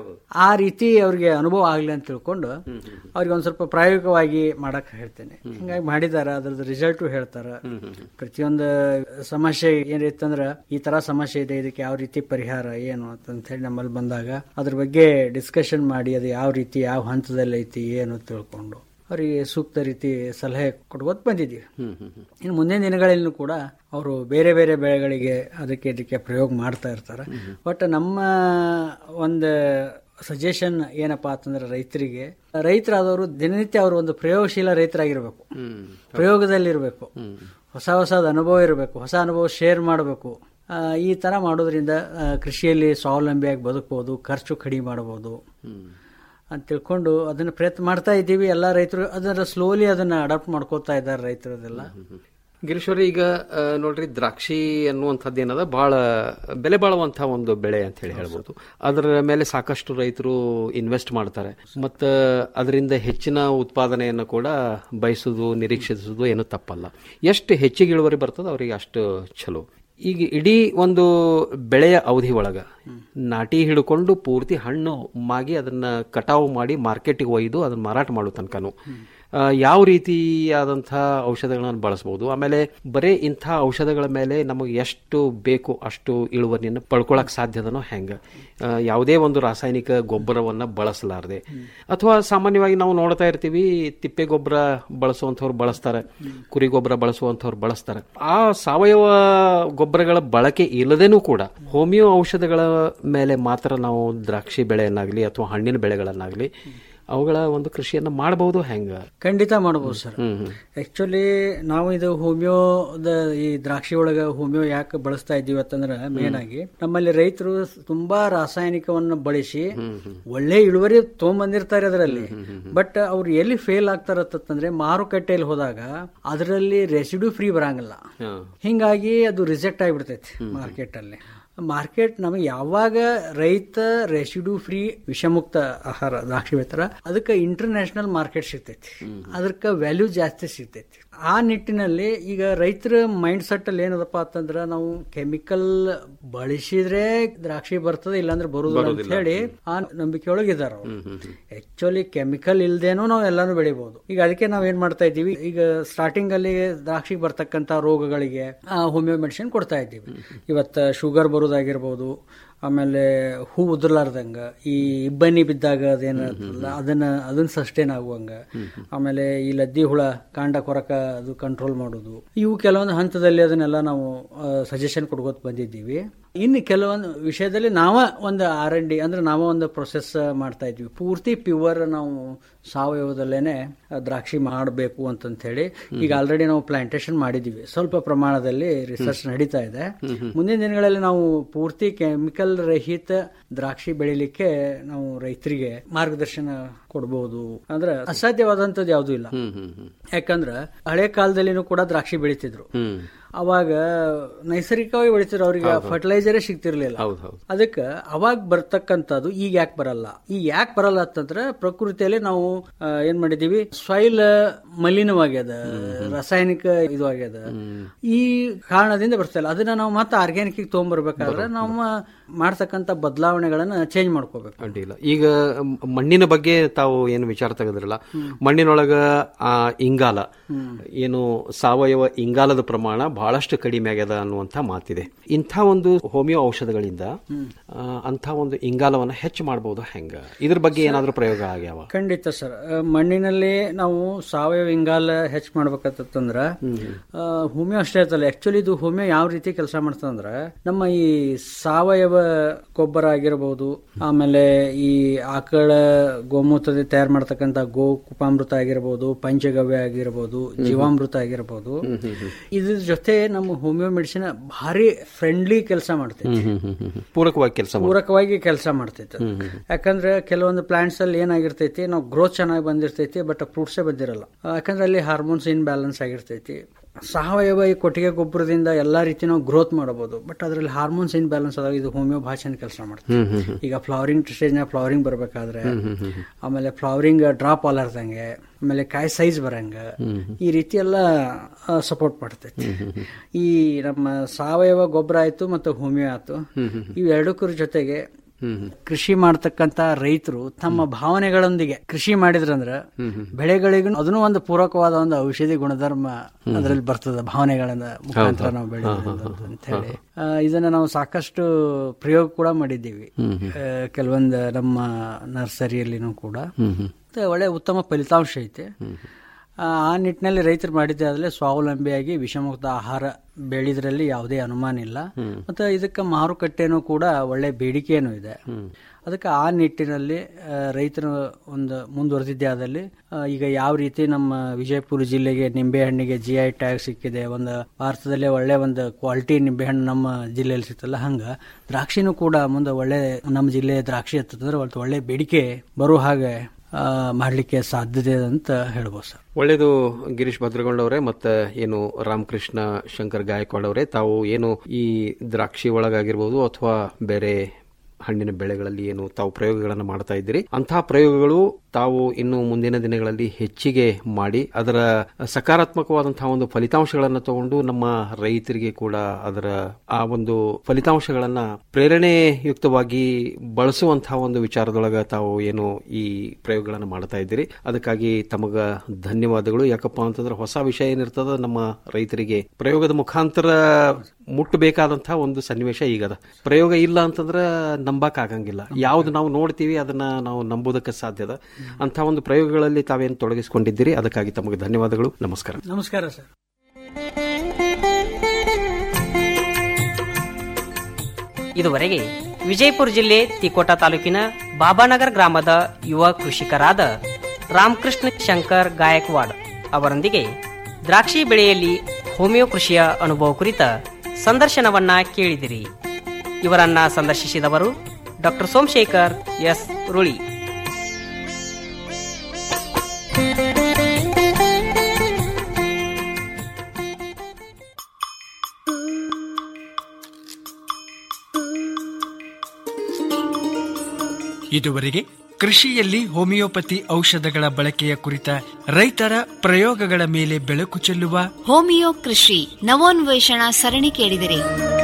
ಆ ರೀತಿ ಅವ್ರಿಗೆ ಅನುಭವ ಆಗ್ಲಿ ಅಂತ ತಿಳ್ಕೊಂಡು ಅವ್ರಿಗೆ ಒಂದ್ ಸ್ವಲ್ಪ ಪ್ರಾಯೋಗಿಕವಾಗಿ ಮಾಡಕ್ ಹೇಳ್ತೇನೆ ಹಿಂಗಾಗಿ ಮಾಡಿದಾರ ಅದ್ರದ್ದು ರಿಸಲ್ಟು ಹೇಳ್ತಾರ ಪ್ರತಿಯೊಂದು ಸಮಸ್ಯೆ ಏನಿತ್ತಂದ್ರ ಈ ತರ ಸಮಸ್ಯೆ ಇದೆ ಇದಕ್ಕೆ ಯಾವ ರೀತಿ ಪರಿಹಾರ ಏನು ಅಂತ ಹೇಳಿ ನಮ್ಮಲ್ಲಿ ಬಂದಾಗ ಅದ್ರ ಬಗ್ಗೆ ಡಿಸ್ಕಷನ್ ಮಾಡಿ ಅದು ಯಾವ ರೀತಿ ಯಾವ ಹಂತದಲ್ಲಿ ಐತಿ ಏನು ತಿಳ್ಕೊಂಡು ಅವರಿಗೆ ಸೂಕ್ತ ರೀತಿ ಸಲಹೆ ಕೊಡ್ಬೋದು ಬಂದಿದ್ದೀವಿ ಇನ್ನು ಮುಂದಿನ ದಿನಗಳಲ್ಲೂ ಕೂಡ ಅವರು ಬೇರೆ ಬೇರೆ ಬೆಳೆಗಳಿಗೆ ಅದಕ್ಕೆ ಇದಕ್ಕೆ ಪ್ರಯೋಗ ಮಾಡ್ತಾ ಇರ್ತಾರೆ ಬಟ್ ನಮ್ಮ ಒಂದು ಸಜೆಷನ್ ಏನಪ್ಪಾ ಅಂತಂದ್ರೆ ರೈತರಿಗೆ ರೈತರಾದವರು ದಿನನಿತ್ಯ ಅವರು ಒಂದು ಪ್ರಯೋಗಶೀಲ ರೈತರಾಗಿರ್ಬೇಕು ಪ್ರಯೋಗದಲ್ಲಿರ್ಬೇಕು ಹೊಸ ಹೊಸದ ಅನುಭವ ಇರಬೇಕು ಹೊಸ ಅನುಭವ ಶೇರ್ ಮಾಡಬೇಕು ಈ ತರ ಮಾಡೋದ್ರಿಂದ ಆ, ಕೃಷಿಯಲ್ಲಿ ಸ್ವಾವಲಂಬಿಯಾಗಿ ಬದುಕಬಹುದು ಖರ್ಚು ಕಡಿಮೆ ಮಾಡಬಹುದು ಅಂತ ತಿಳ್ಕೊಂಡು ಅದನ್ನ ಪ್ರಯತ್ನ ಮಾಡ್ತಾ ಇದ್ದೀವಿ ಎಲ್ಲ ರೈತರು ಅದನ್ನ ಸ್ಲೋಲಿ ಅದನ್ನ ಅಡಾಪ್ಟ್ ಮಾಡ್ಕೋತಾ ಇದ್ದಾರೆ ರೈತರದೆಲ್ಲ ಗಿರೀಶ್ವರ ಈಗ ಆ, ನೋಡ್ರಿ ದ್ರಾಕ್ಷಿ ಅನ್ನುವಂಥದ್ದು ಏನದ ಬಹಳ ಬೆಲೆ ಬಾಳುವಂತಹ ಒಂದು ಬೆಳೆ ಅಂತ ಹೇಳಿ ಹೇಳ್ಬೋದು ಅದರ ಮೇಲೆ ಸಾಕಷ್ಟು ರೈತರು ಇನ್ವೆಸ್ಟ್ ಮಾಡ್ತಾರೆ ಮತ್ತು ಅದರಿಂದ ಹೆಚ್ಚಿನ ಉತ್ಪಾದನೆಯನ್ನು ಕೂಡ ಬಯಸುದು ನಿರೀಕ್ಷಿಸುವುದು ಏನು ತಪ್ಪಲ್ಲ ಎಷ್ಟು ಹೆಚ್ಚಿಗೆ ಇಳುವರಿ ಬರ್ತದೆ ಅವರಿಗೆ ಅಷ್ಟು ಚಲೋ ಈಗ ಇಡೀ ಒಂದು ಬೆಳೆಯ ಅವಧಿ ಒಳಗ ನಾಟಿ ಹಿಡ್ಕೊಂಡು ಪೂರ್ತಿ ಹಣ್ಣು ಮಾಗಿ ಅದನ್ನ ಕಟಾವು ಮಾಡಿ ಮಾರ್ಕೆಟಿಗೆ ಒಯ್ದು ಅದನ್ನ ಮಾರಾಟ ಮಾಡೋ ತನಕನು ಆ, ಯಾವ ರೀತಿಯಾದಂಥ ಔಷಧಗಳನ್ನ ಬಳಸ್ಬೋದು ಆಮೇಲೆ ಬರೀ ಇಂಥ ಔಷಧಗಳ ಮೇಲೆ ನಮಗೆ ಎಷ್ಟು ಬೇಕು ಅಷ್ಟು ಇಳುವರಿಯನ್ನು ಪಡ್ಕೊಳಕ್ ಸಾಧ್ಯದನೋ ಹೆಂಗೆ ಆ, ಯಾವುದೇ ಒಂದು ರಾಸಾಯನಿಕ ಗೊಬ್ಬರವನ್ನ ಬಳಸಲಾರದೆ ಅಥವಾ ಸಾಮಾನ್ಯವಾಗಿ ನಾವು ನೋಡ್ತಾ ಇರ್ತೀವಿ ತಿಪ್ಪೆ ಗೊಬ್ಬರ ಬಳಸುವಂಥವ್ರು ಬಳಸ್ತಾರೆ ಕುರಿ ಗೊಬ್ಬರ ಬಳಸುವಂಥವ್ರು ಬಳಸ್ತಾರೆ ಆ ಸಾವಯವ ಗೊಬ್ಬರಗಳ ಬಳಕೆ ಇಲ್ಲದೇನೂ ಕೂಡ ಹೋಮಿಯೋ ಔಷಧಗಳ ಮೇಲೆ ಮಾತ್ರ ನಾವು ದ್ರಾಕ್ಷಿ ಬೆಳೆಯನ್ನಾಗ್ಲಿ ಅಥವಾ ಹಣ್ಣಿನ ಬೆಳೆಗಳನ್ನಾಗ್ಲಿ ಅವುಗಳ ಒಂದು ಕೃಷಿಯನ್ನ ಮಾಡಬಹುದು ಹೆಂಗ ಖಂಡಿತ ಮಾಡಬಹುದು ಸರ್ ಆಕ್ಚುಲಿ ನಾವು ಇದು ಹೋಮಿಯೋದ ಈ ದ್ರಾಕ್ಷಿ ಒಳಗ ಹೋಮಿಯೋ ಯಾಕೆ ಬಳಸ್ತಾ ಇದ್ದೀವಿ ಅಂತಂದ್ರೆ ಮೇನ್ ಆಗಿ ನಮ್ಮಲ್ಲಿ ರೈತರು ತುಂಬಾ ರಾಸಾಯನಿಕವನ್ನು ಬಳಸಿ ಒಳ್ಳೆ ಇಳುವರಿ ತಗೊಂಬಂದಿರ್ತಾರೆ ಅದರಲ್ಲಿ ಬಟ್ ಅವ್ರು ಎಲ್ಲಿ ಫೇಲ್ ಆಗ್ತಾರತ್ತಂದ್ರೆ ಮಾರುಕಟ್ಟೆಯಲ್ಲಿ ಹೋದಾಗ ಅದರಲ್ಲಿ ರೆಸಿಡ್ಯೂ ಫ್ರೀ ಬರಂಗಿಲ್ಲ ಹಿಂಗಾಗಿ ಅದು ರಿಜೆಕ್ಟ್ ಆಗಿಬಿಡ್ತೈತಿ ಮಾರ್ಕೆಟ್ ಅಲ್ಲಿ ಮಾರ್ಕೆಟ್ ನಮಗೆ ಯಾವಾಗ ರೈತ ರೆಸಿಡ್ಯೂ ಫ್ರೀ ವಿಷಮುಕ್ತ ಆಹಾರ ದ್ರಾಕ್ಷಿ ಬೆಳಿತಾರ ಅದಕ್ಕೆ ಇಂಟರ್ನ್ಯಾಷನಲ್ ಮಾರ್ಕೆಟ್ ಸಿಗ್ತೈತಿ ಅದಕ್ಕೆ ವ್ಯಾಲ್ಯೂ ಜಾಸ್ತಿ ಸಿಗ್ತೈತಿ ಆ ನಿಟ್ಟಿನಲ್ಲಿ ಈಗ ರೈತರ ಮೈಂಡ್ ಸೆಟ್ ಅಲ್ಲಿ ಏನದಪ್ಪ ಅಂತಂದ್ರ ನಾವು ಕೆಮಿಕಲ್ ಬಳಸಿದ್ರೆ ದ್ರಾಕ್ಷಿ ಬರ್ತದೆ ಇಲ್ಲಾಂದ್ರೆ ಬರುದಿಲ್ಲ ಅಂತ ಬರುದಿಲ್ಲ. ಹೇಳಿ ಆ ನಂಬಿಕೆ ಒಳಗಿದಾರ ಆಕ್ಚುಲಿ ಕೆಮಿಕಲ್ ಇಲ್ದೇನೂ ನಾವು ಎಲ್ಲಾನು ಬೆಳಿಬಹುದು ಈಗ ಅದಕ್ಕೆ ನಾವ್ ಏನ್ ಮಾಡ್ತಾ ಇದ್ದೀವಿ ಈಗ ಸ್ಟಾರ್ಟಿಂಗ್ ಅಲ್ಲಿ ದ್ರಾಕ್ಷಿಗೆ ಬರ್ತಕ್ಕಂತ ರೋಗಗಳಿಗೆ ಹೋಮಿಯೋ ಮೆಡಿಸಿನ್ ಕೊಡ್ತಾ ಇದ್ದೀವಿ ಇವತ್ತ ಶುಗರ್ ಬರೋದಾಗಿರ್ಬೋದು ಆಮೇಲೆ ಹೂ ಉದುರ್ಲಾರ್ದಂಗ ಈ ಇಬ್ಬನಿ ಬಿದ್ದಾಗ ಅದೇನಲ್ಲ ಅದನ್ನ ಅದನ್ನ ಸಸ್ಟೈನ್ ಆಗುವಂಗ ಆಮೇಲೆ ಈ ಲದ್ದಿ ಹುಳ ಕಾಂಡ ಕೊರಕ ಅದು ಕಂಟ್ರೋಲ್ ಮಾಡೋದು ಇವು ಕೆಲವೊಂದು ಹಂತದಲ್ಲಿ ಅದನ್ನೆಲ್ಲ ನಾವು ಸಜೆಷನ್ ಕೊಡ್ಕೋತ ಬಂದಿದ್ದೀವಿ ಇನ್ನು ಕೆಲವೊಂದು ವಿಷಯದಲ್ಲಿ ನಾವ ಒಂದು ಆರ್ ಎನ್ ಡಿ ಅಂದ್ರೆ ನಾವ ಒಂದು ಪ್ರೊಸೆಸ್ ಮಾಡ್ತಾ ಇದ್ವಿ ಪೂರ್ತಿ ಪ್ಯೂರ್ ನಾವು ಸಾವಯವದಲ್ಲೇನೆ ಆ, ದ್ರಾಕ್ಷಿ ಮಾಡಬೇಕು ಅಂತಂತ ಹೇಳಿ ಈಗ ಆಲ್ರೆಡಿ ನಾವು ಪ್ಲಾಂಟೇಶನ್ ಮಾಡಿದೀವಿ ಸ್ವಲ್ಪ ಪ್ರಮಾಣದಲ್ಲಿ ರಿಸರ್ಚ್ ನಡೀತಾ ಇದೆ ಮುಂದಿನ ದಿನಗಳಲ್ಲಿ ನಾವು ಪೂರ್ತಿ ಕೆಮಿಕಲ್ ರಹಿತ ದ್ರಾಕ್ಷಿ ಬೆಳಿಲಿಕ್ಕೆ ನಾವು ರೈತರಿಗೆ ಮಾರ್ಗದರ್ಶನ ಕೊಡಬಹುದು ಅಂದ್ರೆ ಅಸಾಧ್ಯವಾದಂತದ್ದು ಯಾವ್ದು ಇಲ್ಲ ಯಾಕಂದ್ರ ಹಳೆ ಕಾಲದಲ್ಲಿನೂ ಕೂಡ ದ್ರಾಕ್ಷಿ ಬೆಳಿತಿದ್ರು ಅವಾಗ ನೈಸರ್ಗಿಕವಾಗಿ ಬೆಳಿತಿದ್ರು ಅವ್ರಿಗೆ ಫರ್ಟಿಲೈಸರೇ ಸಿಗ್ತಿರ್ಲಿಲ್ಲ ಅದಕ್ಕೆ ಅವಾಗ ಬರ್ತಕ್ಕಂಥದ್ದು ಈಗ ಯಾಕೆ ಬರಲ್ಲ ಈಗ ಯಾಕೆ ಬರಲ್ಲ ಅಂತಂದ್ರೆ ಪ್ರಕೃತಿಯಲ್ಲಿ ನಾವು ಆ, ಏನ್ ಮಾಡಿದೀವಿ ಸಾಯಿಲ್ ಮಲಿನವಾಗ್ಯದ ರಾಸಾಯನಿಕ ಇದು ಆಗ್ಯದ ಈ ಕಾರಣದಿಂದ ಬರ್ತಾ ಇಲ್ಲ ಅದನ್ನ ನಾವು ಮತ್ತೆ ಆರ್ಗ್ಯಾನಿಕ್ ತಗೊಂಡ್ಬರ್ಬೇಕಾದ್ರೆ ನಾವು ಮಾಡ್ತಕ್ಕಂಥ ಬದಲಾವಣೆಗಳನ್ನ ಚೇಂಜ್ ಮಾಡ್ಕೋಬೇಕು ಅಡ್ಡಿಲ್ಲ ಈಗ ಮ್- ಮಣ್ಣಿನ ಬಗ್ಗೆ ತಾವು ಏನು ವಿಚಾರ ತೆಗೆದ್ರಲ್ಲ ಮಣ್ಣಿನೊಳಗ ಆ ಇಂಗಾಲ ಏನು ಸಾವಯವ ಇಂಗಾಲದ ಪ್ರಮಾಣ ಬಹಳಷ್ಟು ಕಡಿಮೆ ಆಗ್ಯದ ಅನ್ನುವಂಥ ಮಾತಿದೆ ಇಂಥ ಒಂದು ಹೋಮಿಯೋ ಔಷಧಗಳಿಂದ ಆ, ಅಂಥ ಒಂದು ಇಂಗಾಲವನ್ನ ಹೆಚ್ಚು ಮಾಡಬಹುದು ಹೆಂಗ ಇದ್ರ ಬಗ್ಗೆ ಏನಾದ್ರೂ ಪ್ರಯೋಗ ಆಗ್ಯಾವ ಖಂಡಿತ ಸರ್ ಆ, ಮಣ್ಣಿನಲ್ಲಿ ನಾವು ಸಾವಯವ ಇಂಗಾಲ ಹೆಚ್ಚು ಮಾಡ್ಬೇಕಂತಂದ್ರ ಹೋಮಿಯೋ ಅಷ್ಟೇ ಆಯ್ತಲ್ಲ ಆಕ್ಚುಲಿ ಇದು ಹೋಮಿಯೋ ಯಾವ ರೀತಿ ಕೆಲಸ ಮಾಡ್ತದಂದ್ರ ನಮ್ಮ ಈ ಸಾವಯವ ಗೊಬ್ಬರ ಆಗಿರಬಹುದು ಆಮೇಲೆ ಈ ಆಕಳ ಗೋಮೂತ್ರದಿಂದ ತಯಾರು ಮಾಡ್ತಕ್ಕಂಥ ಗೋ ಕುಪಾಮೃತ ಆಗಿರಬಹುದು ಪಂಚಗವ್ಯ ಆಗಿರಬಹುದು ಜೀವಾಮೃತ ಆಗಿರಬಹುದು ಇದ್ರ ಜೊತೆ ನಮ್ಮ ಹೋಮಿಯೋ ಮೆಡಿಸಿನ್ ಭಾರಿ ಫ್ರೆಂಡ್ಲಿ ಕೆಲಸ ಮಾಡ್ತೈತಿ ಪೂರಕವಾಗಿ ಕೆಲಸ ಪೂರಕವಾಗಿ ಕೆಲಸ ಮಾಡ್ತೈತೆ ಯಾಕಂದ್ರೆ ಕೆಲವೊಂದು ಪ್ಲಾಂಟ್ಸ್ ಅಲ್ಲಿ ಏನಾಗಿರ್ತೈತಿ ನಾವು ಗ್ರೋತ್ ಚೆನ್ನಾಗಿ ಬಂದಿರ್ತೈತಿ ಬಟ್ ಫ್ರೂಟ್ಸೇ ಬಂದಿರಲ್ಲ ಆ, ಯಾಕಂದ್ರೆ ಅಲ್ಲಿ ಹಾರ್ಮೋನ್ಸ್ ಇನ್ ಬ್ಯಾಲೆನ್ಸ್ ಆಗಿರ್ತೈತಿ ಸಾವಯವ ಈ ಕೊಟ್ಟಿಗೆ ಗೊಬ್ಬರದಿಂದ ಎಲ್ಲಾ ರೀತಿ ನಾವು ಗ್ರೋತ್ ಮಾಡಬಹುದು ಬಟ್ ಅದರಲ್ಲಿ ಹಾರ್ಮೋನ್ಸ್ ಇನ್ ಬ್ಯಾಲೆನ್ಸ್ ಅದಾವ ಇದು ಹೋಮಿಯೋ ಭಾಷೆನ ಕೆಲಸ ಮಾಡ್ತೀವಿ ಹ್ಮ್, ಹ್ಮ್, ಹ್ಮ್. ಈಗ ಫ್ಲವರಿಂಗ್ ಸ್ಟೇಜ್ನಾಗ ಫ್ಲವರಿಂಗ್ ಬರ್ಬೇಕಾದ್ರೆ ಹ್ಮ್, ಹ್ಮ್, ಹ್ಮ್, ಹ್ಮ್. ಆಮೇಲೆ ಫ್ಲವರಿಂಗ್ ಡ್ರಾಪ್ ಆಲಾರ್ದಂಗೆ ಆಮೇಲೆ ಕಾಯಿ ಸೈಜ್ ಬರಂಗ ಹ್ಮ್, ಈ ರೀತಿ ಎಲ್ಲ ಸಪೋರ್ಟ್ ಮಾಡ್ತೈತಿ ಹ್ಮ್, ಹ್ಮ್, ಹ್ಮ್. ಈ ನಮ್ಮ ಸಾವಯವ ಗೊಬ್ಬರ ಆಯ್ತು ಮತ್ತು ಹೋಮಿಯೋ ಆಯ್ತು ಹ್ಮ್, ಹ್ಮ್, ಹ್ಮ್. ಇವು ಎರಡಕ್ಕರ ಜೊತೆಗೆ ಹ್ಮ್, ಹ್ಮ್. ಕೃಷಿ ಮಾಡ್ತಕ್ಕಂತ ರೈತರು ತಮ್ಮ ಭಾವನೆಗಳೊಂದಿಗೆ ಕೃಷಿ ಮಾಡಿದ್ರಂದ್ರ ಹ್ಮ್, ಹ್ಮ್. ಬೆಳೆಗಳಿಗೂ ಅದನ್ನು ಒಂದು ಪೂರಕವಾದ ಒಂದು ಔಷಧಿ ಗುಣಧರ್ಮ ಅದರಲ್ಲಿ ಬರ್ತದ ಭಾವನೆಗಳನ್ನ ಮುಖಾಂತರ ಹೌದು. ನಾವು ಹಾ, ಬೆಳೆಯೋದ್ರಿಂದ ಹಾ, ಹಾ, ಅಂತ ಹೇಳಿ ಆ, ಇದನ್ನ ನಾವು ಸಾಕಷ್ಟು ಪ್ರಯೋಗ ಕೂಡ ಮಾಡಿದ್ದೀವಿ ಹ್ಮ್, ಹ್ಮ್. ಆ, ಕೆಲವೊಂದು ನಮ್ಮ ನರ್ಸರಿಯಲ್ಲಿನೂ ಕೂಡ ಹ್ಮ್, ಹ್ಮ್. ಮತ್ತೆ ಒಳ್ಳೆ ಉತ್ತಮ ಫಲಿತಾಂಶ ಐತೆ ಆ ಆ ನಿಟ್ಟಿನಲ್ಲಿ ರೈತರು ಮಾಡಿದ್ದೆ ಆದ್ರೆ ಸ್ವಾವಲಂಬಿಯಾಗಿ ವಿಷಮುಕ್ತ ಆಹಾರ ಬೆಳೆದ್ರಲ್ಲಿ ಯಾವುದೇ ಅನುಮಾನ ಇಲ್ಲ ಹ್ಮ್. ಮತ್ತೆ ಇದಕ್ಕೆ ಮಾರುಕಟ್ಟೆನೂ ಕೂಡ ಒಳ್ಳೆ ಬೇಡಿಕೆನೂ ಇದೆ ಹ್ಮ್. ಅದಕ್ಕೆ ಆ ನಿಟ್ಟಿನಲ್ಲಿ ಆ, ರೈತರು ಒಂದು ಮುಂದುವರೆದಿದ್ದೇ ಆದಲ್ಲಿ ಆ, ಈಗ ಯಾವ ರೀತಿ ನಮ್ಮ ವಿಜಯಪುರ ಜಿಲ್ಲೆಗೆ ನಿಂಬೆಹಣ್ಣಿಗೆ ಜಿ ಐ ಟ್ಯಾಗ್ ಸಿಕ್ಕಿದೆ ಒಂದು ಭಾರತದಲ್ಲೇ ಒಳ್ಳೆ ಒಂದು ಕ್ವಾಲಿಟಿ ನಿಂಬೆಹಣ್ಣು ನಮ್ಮ ಜಿಲ್ಲೆಯಲ್ಲಿ ಸಿಗ್ತಲ್ಲ ಹಂಗ ದ್ರಾಕ್ಷಿನೂ ಕೂಡ ಮುಂದೆ ಒಳ್ಳೆ ನಮ್ಮ ಜಿಲ್ಲೆ ದ್ರಾಕ್ಷಿ ಹತ್ತಂದ್ರೆ ಒಂದು ಒಳ್ಳೆ ಬೇಡಿಕೆ ಬರೋ ಹಾಗೆ ಆ, ಮಾಡ್ಲಿಕ್ಕೆ ಸಾಧ್ಯತೆ ಇದೆ ಅಂತ ಹೇಳ್ಬೋದು ಸರ್ ಒಳ್ಳೇದು ಗಿರೀಶ್ ಭದ್ರಗೊಂಡ್ ಅವರೇ ಮತ್ತೆ ಏನು ರಾಮಕೃಷ್ಣ ಶಂಕರ್ ಗಾಯಕ್ವಾಡ್ ಅವರೇ ತಾವು ಏನು ಈ ದ್ರಾಕ್ಷಿ ಒಳಗಾಗಿರ್ಬೋದು ಅಥವಾ ಬೇರೆ ಹಣ್ಣಿನ ಬೆಳೆಗಳಲ್ಲಿ ಏನು ತಾವು ಪ್ರಯೋಗಗಳನ್ನು ಮಾಡ್ತಾ ಇದ್ದೀರಿ ಅಂತಹ ಪ್ರಯೋಗಗಳು ತಾವು ಇನ್ನು ಮುಂದಿನ ದಿನಗಳಲ್ಲಿ ಹೆಚ್ಚಿಗೆ ಮಾಡಿ ಅದರ ಸಕಾರಾತ್ಮಕವಾದಂತಹ ಒಂದು ಫಲಿತಾಂಶಗಳನ್ನು ತಗೊಂಡು ನಮ್ಮ ರೈತರಿಗೆ ಕೂಡ ಅದರ ಆ ಒಂದು ಫಲಿತಾಂಶಗಳನ್ನ ಪ್ರೇರಣೆಯುಕ್ತವಾಗಿ ಬಳಸುವಂತಹ ಒಂದು ವಿಚಾರದೊಳಗ ತಾವು ಏನು ಈ ಪ್ರಯೋಗಗಳನ್ನು ಮಾಡ್ತಾ ಇದ್ದೀರಿ ಅದಕ್ಕಾಗಿ ತಮಗ ಧನ್ಯವಾದಗಳು ಯಾಕಪ್ಪ ಅಂತಂದ್ರೆ ಹೊಸ ವಿಷಯ ಏನಿರ್ತದ ನಮ್ಮ ರೈತರಿಗೆ ಪ್ರಯೋಗದ ಮುಖಾಂತರ ಮುಟ್ಟಬೇಕಾದಂತಹ ಒಂದು ಸನ್ನಿವೇಶ ಈಗದ ಪ್ರಯೋಗ ಇಲ್ಲ ಅಂತಂದ್ರೆ ನಂಬಕ್ ಆಗಂಗಿಲ್ಲ ಯಾವ್ದು ನಾವು ನೋಡ್ತೀವಿ ಅದನ್ನ ನಾವು ನಂಬೋದಕ್ಕೆ ಸಾಧ್ಯದ ಅಂತ ಒಂದು ಪ್ರಯೋಗಗಳಲ್ಲಿ ತಾವೇನು ತೊಡಗಿಸಿಕೊಂಡಿದ್ದೀರಿ ಅದಕ್ಕಾಗಿ ತಮಗೆ ಧನ್ಯವಾದಗಳು ನಮಸ್ಕಾರ ನಮಸ್ಕಾರ ಸರ್ ಇದುವರೆಗೆ ವಿಜಯಪುರ ಜಿಲ್ಲೆ ತಿಕೋಟ ತಾಲೂಕಿನ ಬಾಬಾನಗರ್ ಗ್ರಾಮದ ಯುವ ಕೃಷಿಕರಾದ ರಾಮಕೃಷ್ಣ ಶಂಕರ್ ಗಾಯಕ್ವಾಡ್ ಅವರೊಂದಿಗೆ ದ್ರಾಕ್ಷಿ ಬೆಳೆಯಲ್ಲಿ ಹೋಮಿಯೋ ಕೃಷಿಯ ಅನುಭವ ಕುರಿತ ಸಂದರ್ಶನವನ್ನ ಕೇಳಿದಿರಿ ಇವರನ್ನ ಸಂದರ್ಶಿಸಿದವರು ಡಾಕ್ಟರ್ ಸೋಮಶೇಖರ್ ಎಸ್ ರುಳಿ ಇದುವರೆಗೆ ಕೃಷಿಯಲ್ಲಿ ಹೋಮಿಯೋಪತಿ ಔಷಧಗಳ ಬಳಕೆಯ ಕುರಿತ ರೈತರ ಪ್ರಯೋಗಗಳ ಮೇಲೆ ಬೆಳಕು ಚೆಲ್ಲುವ ಹೋಮಿಯೋ ಕೃಷಿ ನವೋನ್ವೇಷಣಾ ಸರಣಿ ಕೇಳಿದಿರಿ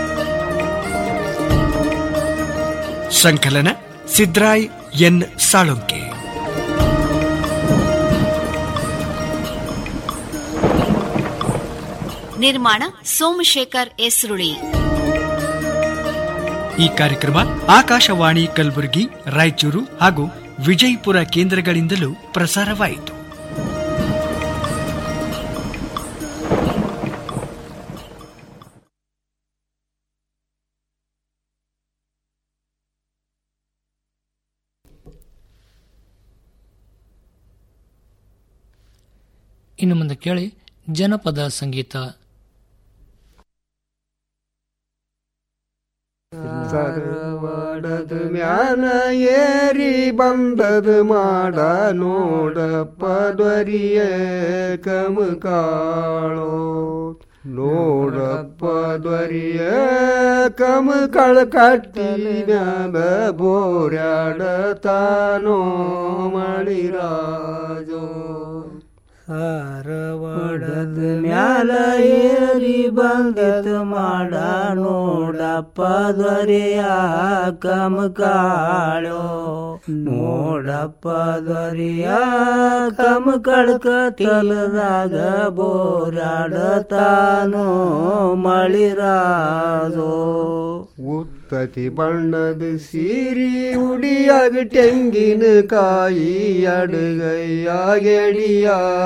ಸಂಕಲನ ಸಿದ್ರಾಯ್ ಎನ್ ಸಾಳುಂಕೆ ನಿರ್ಮಾಣ ಸೋಮಶೇಖರ್ ಎಸ್ರುಳಿ ಈ ಕಾರ್ಯಕ್ರಮ ಆಕಾಶವಾಣಿ ಕಲಬುರಗಿ ರಾಯಚೂರು ಹಾಗೂ ವಿಜಯಪುರ ಕೇಂದ್ರಗಳಿಂದಲೂ ಪ್ರಸಾರವಾಯಿತು ಇನ್ನು ಮುಂದೆ ಕೇಳಿ ಜನಪದ ಸಂಗೀತ ಸರ್ವಡದ ಮ್ಯಾನ ಏರಿ ಬಂದದ ಮಾಡ ನೋಡಪ್ಪ ದ್ವರಿಯ ಕಮಕಾಳೋ ನೋಡಪ್ಪ ದ್ವರಿಯ ಕಮಕಳ ಕಟ್ಟಿ ಮ್ಯಾಲ ಬೋರ್ಯಾಡತಾನೋ ಮಳಿರಾಜೋ ಸಾರವಡದ ಮ್ಯಾಲ ಏರಿ ಬಂದಿತ ಮಾಡ ನೋಡಪ್ಪ ದೊರೆಯ ಕಮಕಾಳೋ ನೋಡಪ್ಪ ದೊರೆಯ ಕಮಕಳಕ ತಲದಾಗ ಬೋರಾಡತಾನೋ ಮಳಿರಾದೋ ಉತ್ತತಿ ಬಣ್ಣದ ಸೀರಿ ಉಡಿಯಾಗ ತೆಂಗಿನ ಕಾಯಿ ಅಡುಗೈಯಾಗೆಡಿಯ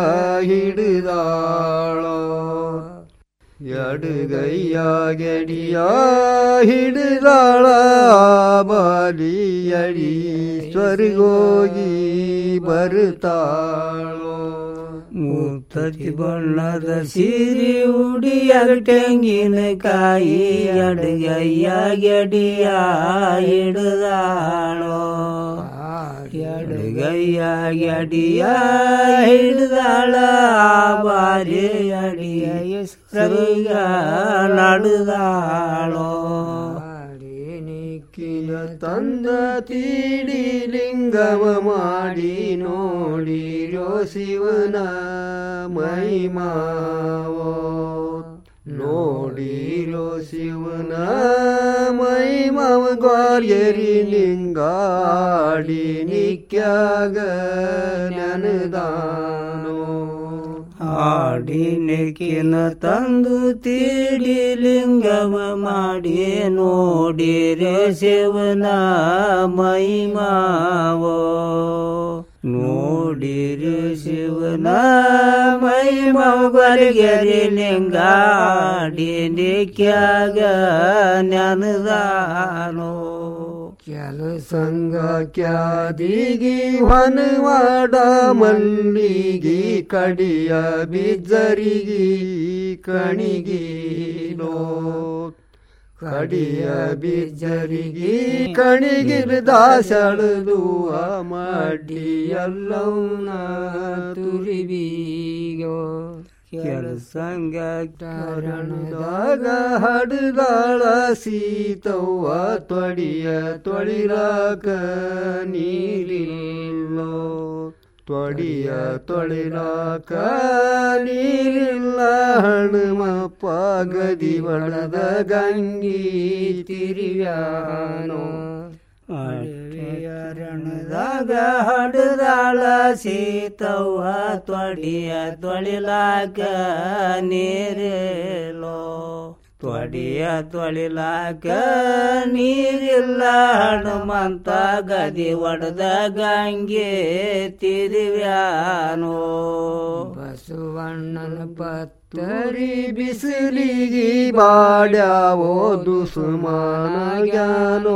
ಹಿಡಿದಾಳೋ ಎಡುಗೈಯಾಗೆಡಿಯ ಹಿಡಿದಾಳ ಬಾಲಿಯಡಿ ಸ್ವರ್ಗೋಗಿ ಬರುತ್ತಾಳೋ ಮುತ್ತತಿ ಬಣ್ಣದ ಸೀರಿ ಉಡಿಯಾಗ ತೆಂಗಿನಕಾಯಿ ಅಡುಗಯ್ಯ ಗೆಡಿಯ ಹಿಡಿದಾಳೋ ಎಡಗೈಯಾಗಿ ಅಡಿಯ ಹಿಡಿದಾಳ ಬಾರಿ ಅಡಿಯ ಹೆಸರಿಗ ನಡೆದಾಳೋ ನಿಕ್ಕಿನ ತಂದ ತೀಡಿ ಲಿಂಗವ ಮಾಡಿ ನೋಡಿರೋ ಶಿವನ ಮಹಿಮಾವೋ ನೋಡಿರೋ ಶಿವನ ಮಹಿಮಾವ ಗ್ವಾರ್ಯರಿ ಲಿಂಗಾಡಿ ನಿಕ್ಯಾಗ ನೆನದಾನೋ ಆಡಿನಕಿನ ತಂದು ತೀಡಿ ಲಿಂಗವ ಮಾಡಿ ನೋಡಿರೆ ಶಿವನ ಮಹಿಮಾವೋ ನೋಡಿರೆ ಶಿವನ ಮಹಿಮಗಳಿಗೆರಿ ಲಿಂಗಾಡಿ ನಿಕ್ಯಾಗ ನೆನದಾನೋ ಸಂಗ ಕ್ಯಾದಿಗಿ ಹೊನವಾಡ ಮಲ್ಲಿಗಿ ಕಡಿಯ ಬಿಜ್ಜರಿಗಿ ಕಣಿಗಿಲೋ ಕಡಿಯ ಬಿಜ್ಜರಿಗಿ ಕಣಿಗಿರ್ದಾಸಳದು ಮಡ್ಡಿ ಎಲ್ಲವನ ತುರಿಬೀಗೋ ಕೆಲಸಂಗ ಕಾರಣದಾಗ ಹಡದಾಳ ಸೀತವ್ವ ತೊಡಿಯ ತೊಳಿರಾಕ ನೀರಿಲ್ಲೋ ತೊಡಿಯ ತೊಳಿರಾಕ ನೀರಿಲ್ಲ ಹಣಮಪ್ಪ ಗದಿ ಒಳದ ಗಂಗಿ ತಿರಿವ್ಯಾನೋ ರಣದಾಗ ಹಡದಾಳ ಸೀತವ್ವ ತೊಡಿಯ ತೊಳಿಲಾಕ ನೀರಿಲ್ಲೋ ತೊಡಿಯ ತೊಳಿಲಾಕ ನೀರಿಲ್ಲ ಹನುಮಂತ ಗದಿ ಒಡೆದ ಗಂಗೆ ತಿರುವ್ಯಾನೋ ಬಸವಣ್ಣನ ಪತ್ತರಿ ಬಿಸಿಲಿಗಿ ಬಾಡ್ಯಾವೋ ದುಸುಮಾನಗ್ಯಾನೋ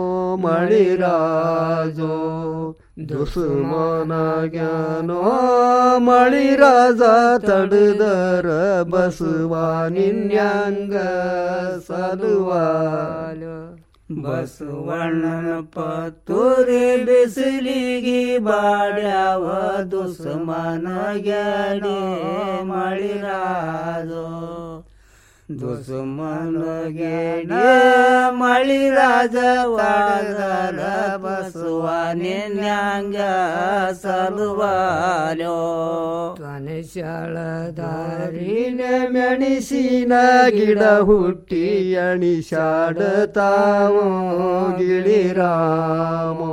ಮಳಿರಾಜೋ ದುಸುಮಾನಗ್ಯಾನೋ ಮಳಿರಾಜ ತಡದರ ಬಸವ ನಿನ್ಯಾಂಗ ಸಲುವಾಲು ಬಸವಣ್ಣನ ಪತ್ತೂರಿ ಬಿಸಿಲಿಗಿ ಬಾಡ್ಯಾವ ದುಸ್ಮನ ಗ್ಯಾಡಿ ಮಳಿರಾಜೋ ದುಸ್ಮನ ಗ್ಯಾಡಿ ಮಳಿರಾಜ ವಾದರ ಬಸವ ನಿನ್ಯಾಂಗ ಸಲುವಾಲೋ ದಾರಿನ ಮೆಣಸಿನ ಗಿಡ ಹುಟ್ಟಿ ಅಣಿಸಾಡತಾವೋ ಗಿಳಿರಾಮೋ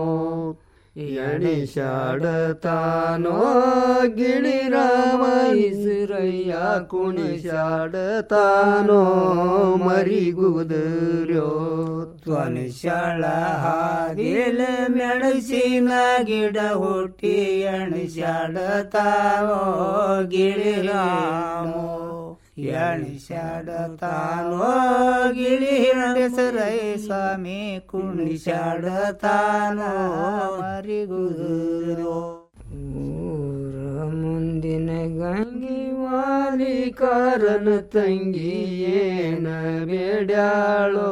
ಎಣಿಸಾಡತಾನೋ ಗಿಳಿರಾಮ ಇಸುರಯ್ಯ ಕುಣಿಸಾಡತಾನೋ ಮರಿಗುದರ್ಯೋ ತ್ವನಿಶಾಳ ಹಾದಿಲ ಮೆಣಸಿನ ಗಿಡ ಹುಟ್ಟಿ ಎಣಿಸಾಡತಾವೋ ಗಿಳಿರಾಮೋ ಎಣಿಸಾಡತಾನೋ ಗಿಳಿ ಹೆಸರೈ ಸ್ವಾಮಿ ಕುಣಿಸಾಡತಾನೋ ಮರಿಗುದುರೋ ಮುಂದಿನ ಗಂಗಿ ಮಾಲೀಕರನ ತಂಗಿ ಏನ ಬೇಡ್ಯಾಳೋ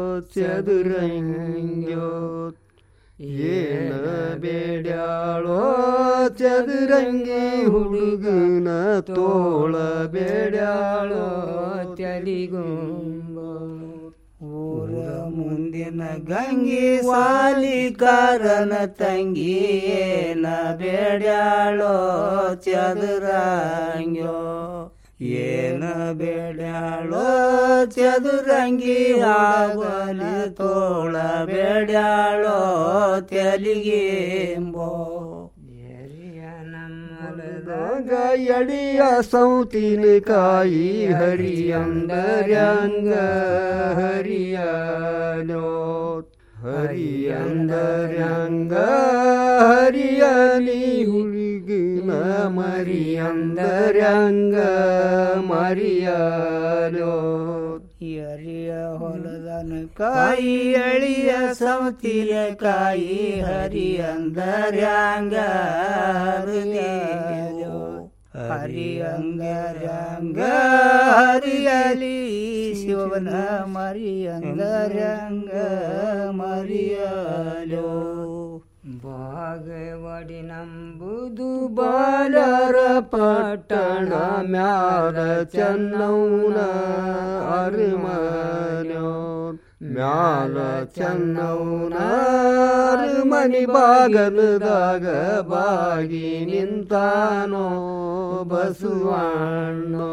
ಚದುರಂಗ್ಯೋ ಏನ ಬೇಡ್ಯಾಳೋ ಚದುರಂಗಿ ಹುಡುಗನ ತೋಳ ಬೇಡ್ಯಾಳೋ ತಲಿಗುಂಬ ಊರ ಮುಂದಿನ ಗಂಗಿ ಸಾಲಿಕಾರನ ತಂಗಿ ಏನ ಬೇಡ್ಯಾಳೋ ಚದುರಂಗ್ಯೋ ಏನ ಬೇಡ್ಯಾಳೋ ಚದುರಂಗಿ ಆಗಲಿ ತೋಳ ಬೇಡ್ಯಾಳೋ ತೆಲಿಗೆಂಬೋ ಗ ಎಡಿಯ ಸೌತಿನ ಕಾಯಿ ಹರಿಯಂದರ್ಯಾಂಗ ಹರಿಯನೋ ಹರಿಯಂದರ್ಯಾಂಗ ಹರಿಯಲಿ ಹುಡುಗಿನ ಮರಿಯಂದರ್ಯಾಂಗ ಮರಿಯನೋ ಎರಿಯ ಹೊಲದನ ಕಾಯಿ ಎಳಿಯ ಸೌತಿಯ ಕಾಯಿ ಹರಿ ಅಂದರ್ಯಾಂಗ ಹರಿಯೋ ಹರಿ ಅಂಗರ್ಯಾಂಗ ಹರಿಯಲಿ ಶಿವನ ಮರಿ ಅಂಗರ್ಯಾಂಗ ಮರಿಯಲೋ ಬಾಗವಾಡಿನ ನಂಬುದು ಬಾಲರ ಪಟ್ಟಣ ಮ್ಯಾಲ ಚೆನ್ನೌನ ಅರಮನ್ಯೋ ಮ್ಯಾಲ ಚೆನ್ನೌನ ಅರಮನಿ ಬಾಗಲದಾಗ ಬಾಗಿ ನಿಂತಾನೋ ಬಸವಣ್ಣೋ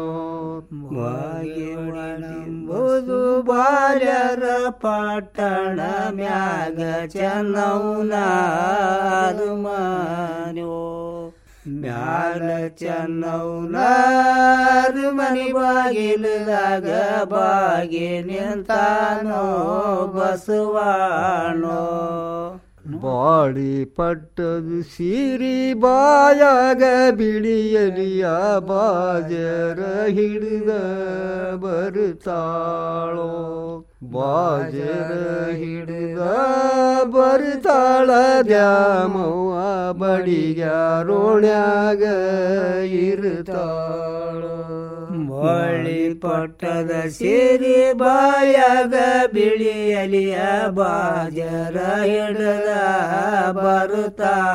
ನಂಬುದು ಬಾಲ್ಯರ ಪಟ್ಟಣ ಮ್ಯಾಗ ಚೆನ್ನೌನಾರು ಮನ್ಯೋ ಮ್ಯಾಲ ಚೆನ್ನೌನಾರು ಮನಿ ಬಾಗಿಲದಾಗ ಬಾಗಿ ನಿಂತಾನೋ ಬಸವಾಣೋ ಬಾಳಿ ಪಟ್ಟದು ಸಿರಿ ಬಾಯಾಗ ಬಿಳಿಯಲಿಯ ಬಾಜರ ಹಿಡಿದ ಬರುತ್ತಾಳೋ ಬಾಜರ ಹಿಡಿದ ಬರುತ್ತಾಳ ದ್ಯಾಮವ್ವ ಬಡಿಗ್ಯಾರೋಣ್ಯಾಗ ಇರುತ್ತಾಳೋ ಬಳಿ ಪಟ್ಟದ ಸಿರಿ ಬಾಯಾಗ ಬಿಳಿಯಲಿಯ ಬಾಜರ ಹಿಡದ ಬರುತ್ತಾ